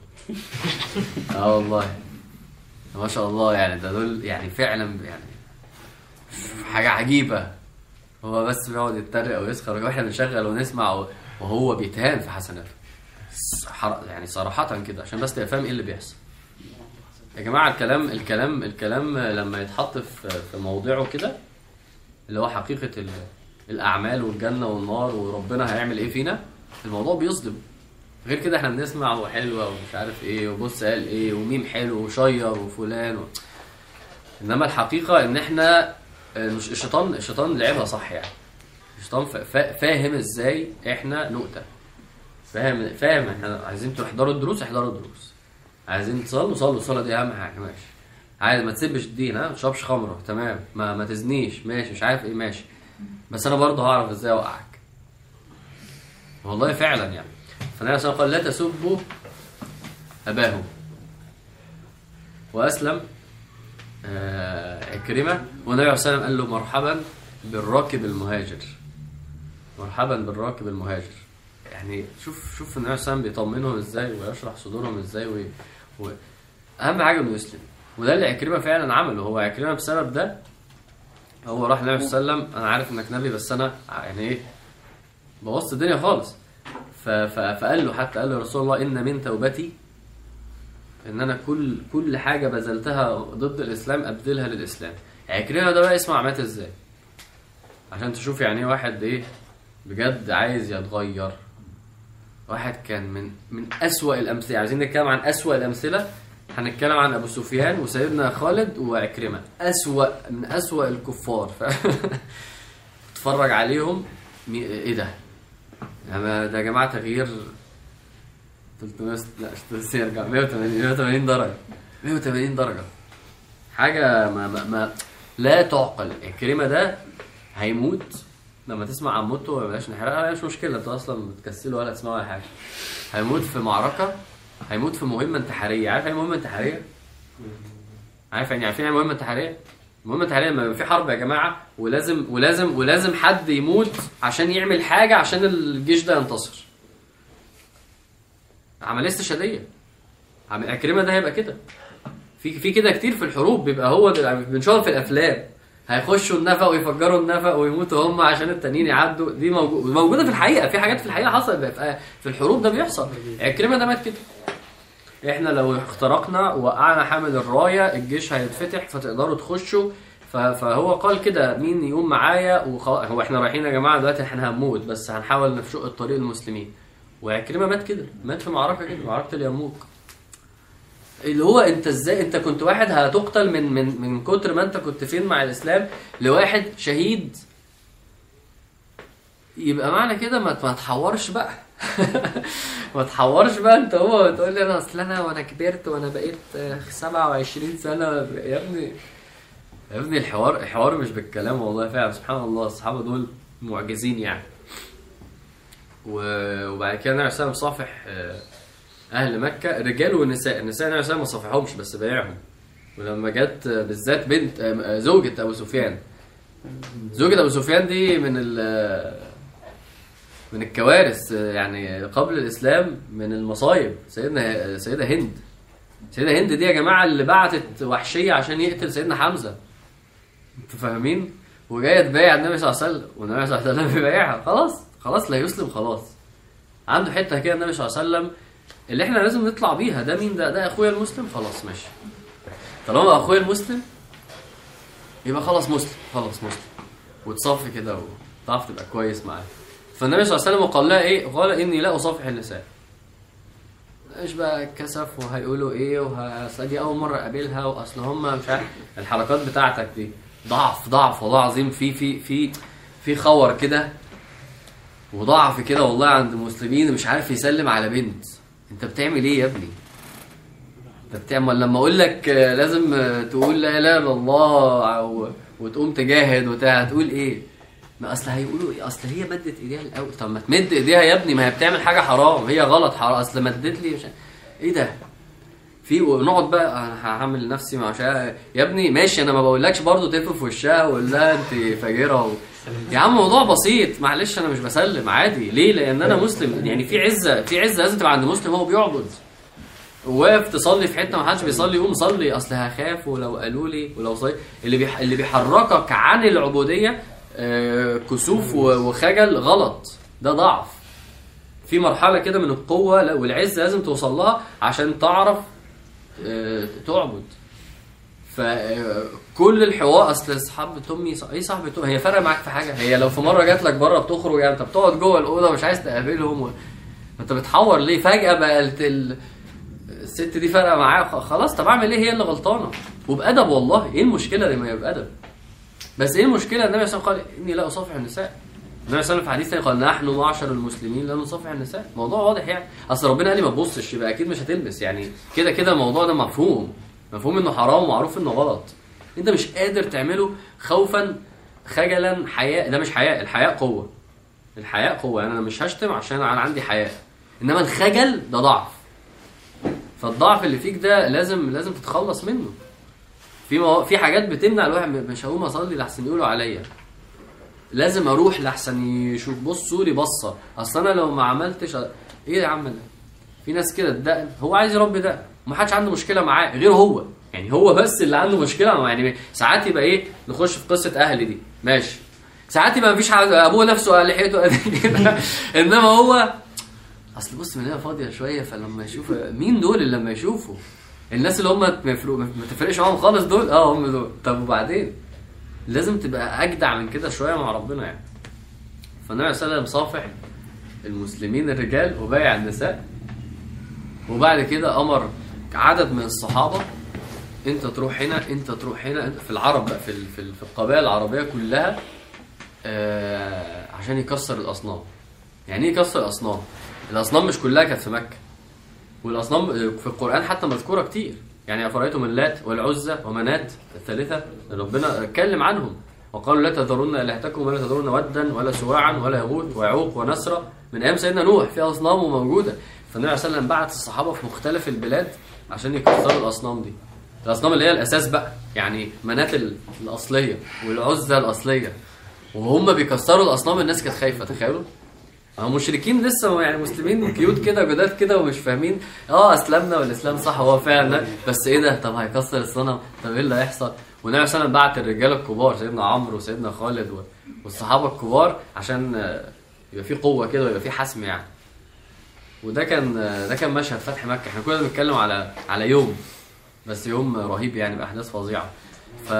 اه والله ما شاء الله يعني ده دول يعني فعلا يعني حاجه عجيبه هو بس بيقعد يتريق ويسخر واحنا بنشغل ونسمع و... وهو بيتهان في حسناته حر- يعني صراحة كده عشان بس تبقى فاهم ايه اللي بيحصل يا جماعة الكلام الكلام الكلام لما يتحط في في موضعه كده اللي هو حقيقة ال- الأعمال والجنة والنار وربنا هيعمل ايه فينا الموضوع بيصدم غير كده احنا بنسمع وحلوة ومش عارف ايه وبص قال ايه وميم حلو وشير وفلان و... انما الحقيقة ان احنا آه، مش الشيطان الشيطان لعبها صح يعني الشيطان فا- فا- فاهم ازاي احنا نقتل فاهم فاهم احنا عايزين تحضروا الدروس احضروا الدروس عايزين تصلوا صلوا الصلاه دي اهم حاجه ماشي عايز ما تسيبش الدين ها ما تشربش خمره تمام ما ما تزنيش ماشي مش عارف ايه ماشي بس انا برضه هعرف ازاي اوقعك والله فعلا يعني فالنبي صلى الله عليه وسلم قال لا تسبوا اباهم واسلم آه، عكرمه والنبي عليه الصلاه والسلام قال له مرحبا بالراكب المهاجر مرحبا بالراكب المهاجر يعني شوف شوف النبي صلى الله عليه وسلم بيطمنهم ازاي ويشرح صدورهم ازاي و... و... اهم حاجه انه يسلم وده اللي عكرمه فعلا عمله هو عكرمه بسبب ده هو راح النبي صلى الله عليه وسلم انا عارف انك نبي بس انا يعني ايه بوظت الدنيا خالص ف... ف... فقال له حتى قال له يا رسول الله ان من توبتي ان انا كل كل حاجه بذلتها ضد الاسلام ابدلها للاسلام عكرمه ده بقى اسمع مات ازاي عشان تشوف يعني ايه واحد ايه بجد عايز يتغير واحد كان من من أسوأ الأمثلة عايزين نتكلم عن أسوأ الأمثلة هنتكلم عن أبو سفيان وسيدنا خالد وعكرمة أسوأ من أسوأ الكفار ف... اتفرج عليهم مي... إيه ده؟ يعني ده يا جماعة تغيير 300 لا مش يرجع 180 180 درجة 180 درجة حاجة ما, ما, ما لا تعقل عكرمة ده هيموت لما تسمع عن موته بلاش نحرقها مش مشكله انت اصلا بتكسله ولا تسمعه ولا حاجه هيموت في معركه هيموت في مهمه انتحاريه عارف ايه مهمه انتحاريه؟ عارف يعني عارفين ايه مهمه انتحاريه؟ مهمه انتحاريه لما يبقى في حرب يا جماعه ولازم ولازم ولازم حد يموت عشان يعمل حاجه عشان الجيش ده ينتصر. عمليه استشهاديه. عم عكرمه ده هيبقى كده. في في كده كتير في الحروب بيبقى هو ده بنشوفها في الافلام هيخشوا النفق ويفجروا النفق ويموتوا هم عشان التانيين يعدوا دي موجو- موجوده في الحقيقه في حاجات في الحقيقه حصلت بقى في الحروب ده بيحصل عكرمه ده مات كده احنا لو اخترقنا وقعنا حامل الرايه الجيش هيتفتح فتقدروا تخشوا ف- فهو قال كده مين يقوم معايا وخلاص هو احنا رايحين يا جماعه دلوقتي احنا هنموت بس هنحاول نفشق الطريق المسلمين وعكرمه مات كده مات في معركه كده معركه اليرموك اللي هو انت ازاي انت كنت واحد هتقتل من من من كتر ما انت كنت فين مع الاسلام لواحد شهيد يبقى معنى كده ما ما تحورش بقى ما تحورش بقى انت هو تقول لي انا اصل انا وانا كبرت وانا بقيت آه، 27 سنه يا ابني يا ابني الحوار الحوار مش بالكلام والله فعلا سبحان الله الصحابه دول معجزين يعني و- وبعد كده النبي صلى الله عليه وسلم صافح آه، اهل مكه الرجال والنساء النساء النبي صلى الله عليه وسلم ما صافحهمش بس بايعهم ولما جت آه، بالذات بنت آه، زوجة ابو سفيان زوجة ابو سفيان دي من ال من الكوارث آه، يعني قبل الاسلام من المصايب سيدنا سيدة هند سيدة هند دي يا جماعه اللي بعتت وحشيه عشان يقتل سيدنا حمزه انتوا فاهمين وجايه تبايع النبي صلى الله عليه وسلم والنبي صلى الله عليه وسلم بيبايعها خلاص خلاص لا يسلم خلاص عنده حته كده النبي صلى الله عليه وسلم اللي احنا لازم نطلع بيها ده مين ده ده اخويا المسلم خلاص ماشي طالما اخويا المسلم يبقى خلاص مسلم خلاص مسلم وتصفي كده وتعرف تبقى كويس معاه فالنبي صلى الله عليه وسلم قال لها ايه قال اني لا اصافح النساء ايش بقى الكسف وهيقولوا ايه وه- دي اول مره اقابلها واصل هم مش عارف الحركات بتاعتك دي ضعف ضعف والله العظيم في في في في خور كده وضعف كده والله عند المسلمين مش عارف يسلم على بنت انت بتعمل ايه يا ابني انت بتعمل لما اقول لك آه، لازم آه، تقول لا اله الا الله او وتقوم تجاهد وبتاع هتقول ايه ما اصل هيقولوا ايه اصل هي مدت ايديها الاول طب ما تمد ايديها يا ابني ما هي بتعمل حاجه حرام هي غلط حرام اصل مدت لي مش عارف- ايه ده في ونقعد بقى انا هعمل نفسي مع شا... يا ابني ماشي انا ما بقولكش برضه تلف في وشها وقول لها انت فاجره و... يا عم موضوع بسيط معلش انا مش بسلم عادي ليه لان انا مسلم يعني في عزه في عزه لازم تبقى عند مسلم هو بيعبد واقف تصلي في حته ما حدش بيصلي قوم صلي اصل هخاف ولو قالوا لي ولو صلي اللي بيح... اللي بيحركك عن العبوديه آه، كسوف و- وخجل غلط ده ضعف في مرحله كده من القوه لا- والعز لازم توصل لها عشان تعرف آه، تعبد فكل الحوار اصل صاحبة امي ايه صاحبة امي هي فارقه معاك في حاجه هي لو في مره جات لك بره بتخرج يعني انت بتقعد جوه الاوضه ومش عايز تقابلهم و... انت بتحور ليه فجاه بقت ال... الست دي فارقه معايا خ- خلاص طب اعمل ايه هي اللي غلطانه وبادب والله ايه المشكله لما يبقى بادب بس ايه المشكله النبي صلى الله عليه وسلم قال اني لا اصافح النساء النبي صلى الله عليه وسلم في حديث ثاني قال نحن معشر المسلمين لا نصافح النساء موضوع واضح يعني اصل ربنا قال لي ما تبصش يبقى اكيد مش هتلبس يعني كده كده الموضوع ده مفهوم مفهوم انه حرام ومعروف انه غلط انت مش قادر تعمله خوفا خجلا حياء ده مش حياء الحياء قوه الحياء قوه يعني انا مش هشتم عشان انا عندي حياء انما الخجل ده ضعف فالضعف اللي فيك ده لازم لازم تتخلص منه في مو... في حاجات بتمنع الواحد مش هقوم اصلي لحسن يقولوا عليا لازم اروح لحسن يشوف بصوا لي بصه اصل انا لو ما عملتش ايه يا عم ده في ناس كده الدقن هو عايز يربي دقن وما حدش عنده مشكله معاه غير هو يعني هو بس اللي عنده مشكله معاه يعني ساعات يبقى ايه نخش في قصه اهلي دي ماشي ساعات يبقى مفيش حد ابوه نفسه لحيته قد كده انما هو اصل بص من هنا فاضيه شويه فلما يشوف مين دول اللي لما يشوفوا الناس اللي هم ما يفرقوا- ما تفرقش معاهم خالص دول اه هم دول طب وبعدين لازم تبقى اجدع من كده شويه مع ربنا يعني فالنبي صلى الله عليه وسلم صافح المسلمين الرجال وبايع النساء وبعد كده امر عدد من الصحابه انت تروح هنا انت تروح هنا انت في العرب بقى في ال- في ال- في القبائل العربيه كلها آه عشان يكسر الاصنام يعني ايه يكسر الاصنام الاصنام مش كلها كانت في مكه والاصنام في القران حتى مذكوره كتير يعني افرايتم اللات والعزى ومنات الثالثه ربنا اتكلم عنهم وقالوا لا تذرون الهتكم ولا تذرون ودا ولا سواعا ولا يغوث ويعوق ونسرا من ايام سيدنا نوح في اصنام موجوده فالنبي عليه الصلاه والسلام بعت الصحابه في مختلف البلاد عشان يكسروا الاصنام دي الاصنام اللي هي الاساس بقى يعني منات ال- الاصليه والعزى الاصليه وهم بيكسروا الاصنام الناس كانت خايفه تخيلوا هم مشركين لسه يعني مسلمين كيوت كده جداد كده ومش فاهمين اه اسلمنا والاسلام صح هو فعلا بس ايه ده طب هيكسر الصنم طب ايه اللي هيحصل والنبي صلى الله عليه وسلم بعت الرجاله الكبار سيدنا عمرو وسيدنا خالد و- والصحابه الكبار عشان آه، يبقى في قوه كده ويبقى في حسم يعني وده كان آه، ده كان مشهد فتح مكه احنا كنا بنتكلم على على يوم بس يوم رهيب يعني باحداث فظيعه ف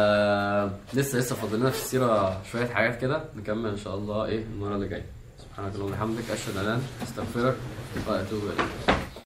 لسه لسه فاضل لنا في السيره شويه حاجات كده نكمل ان شاء الله ايه المره اللي جايه سبحانك اللهم وبحمدك اشهد ان لا اله الا انت استغفرك واتوب اليك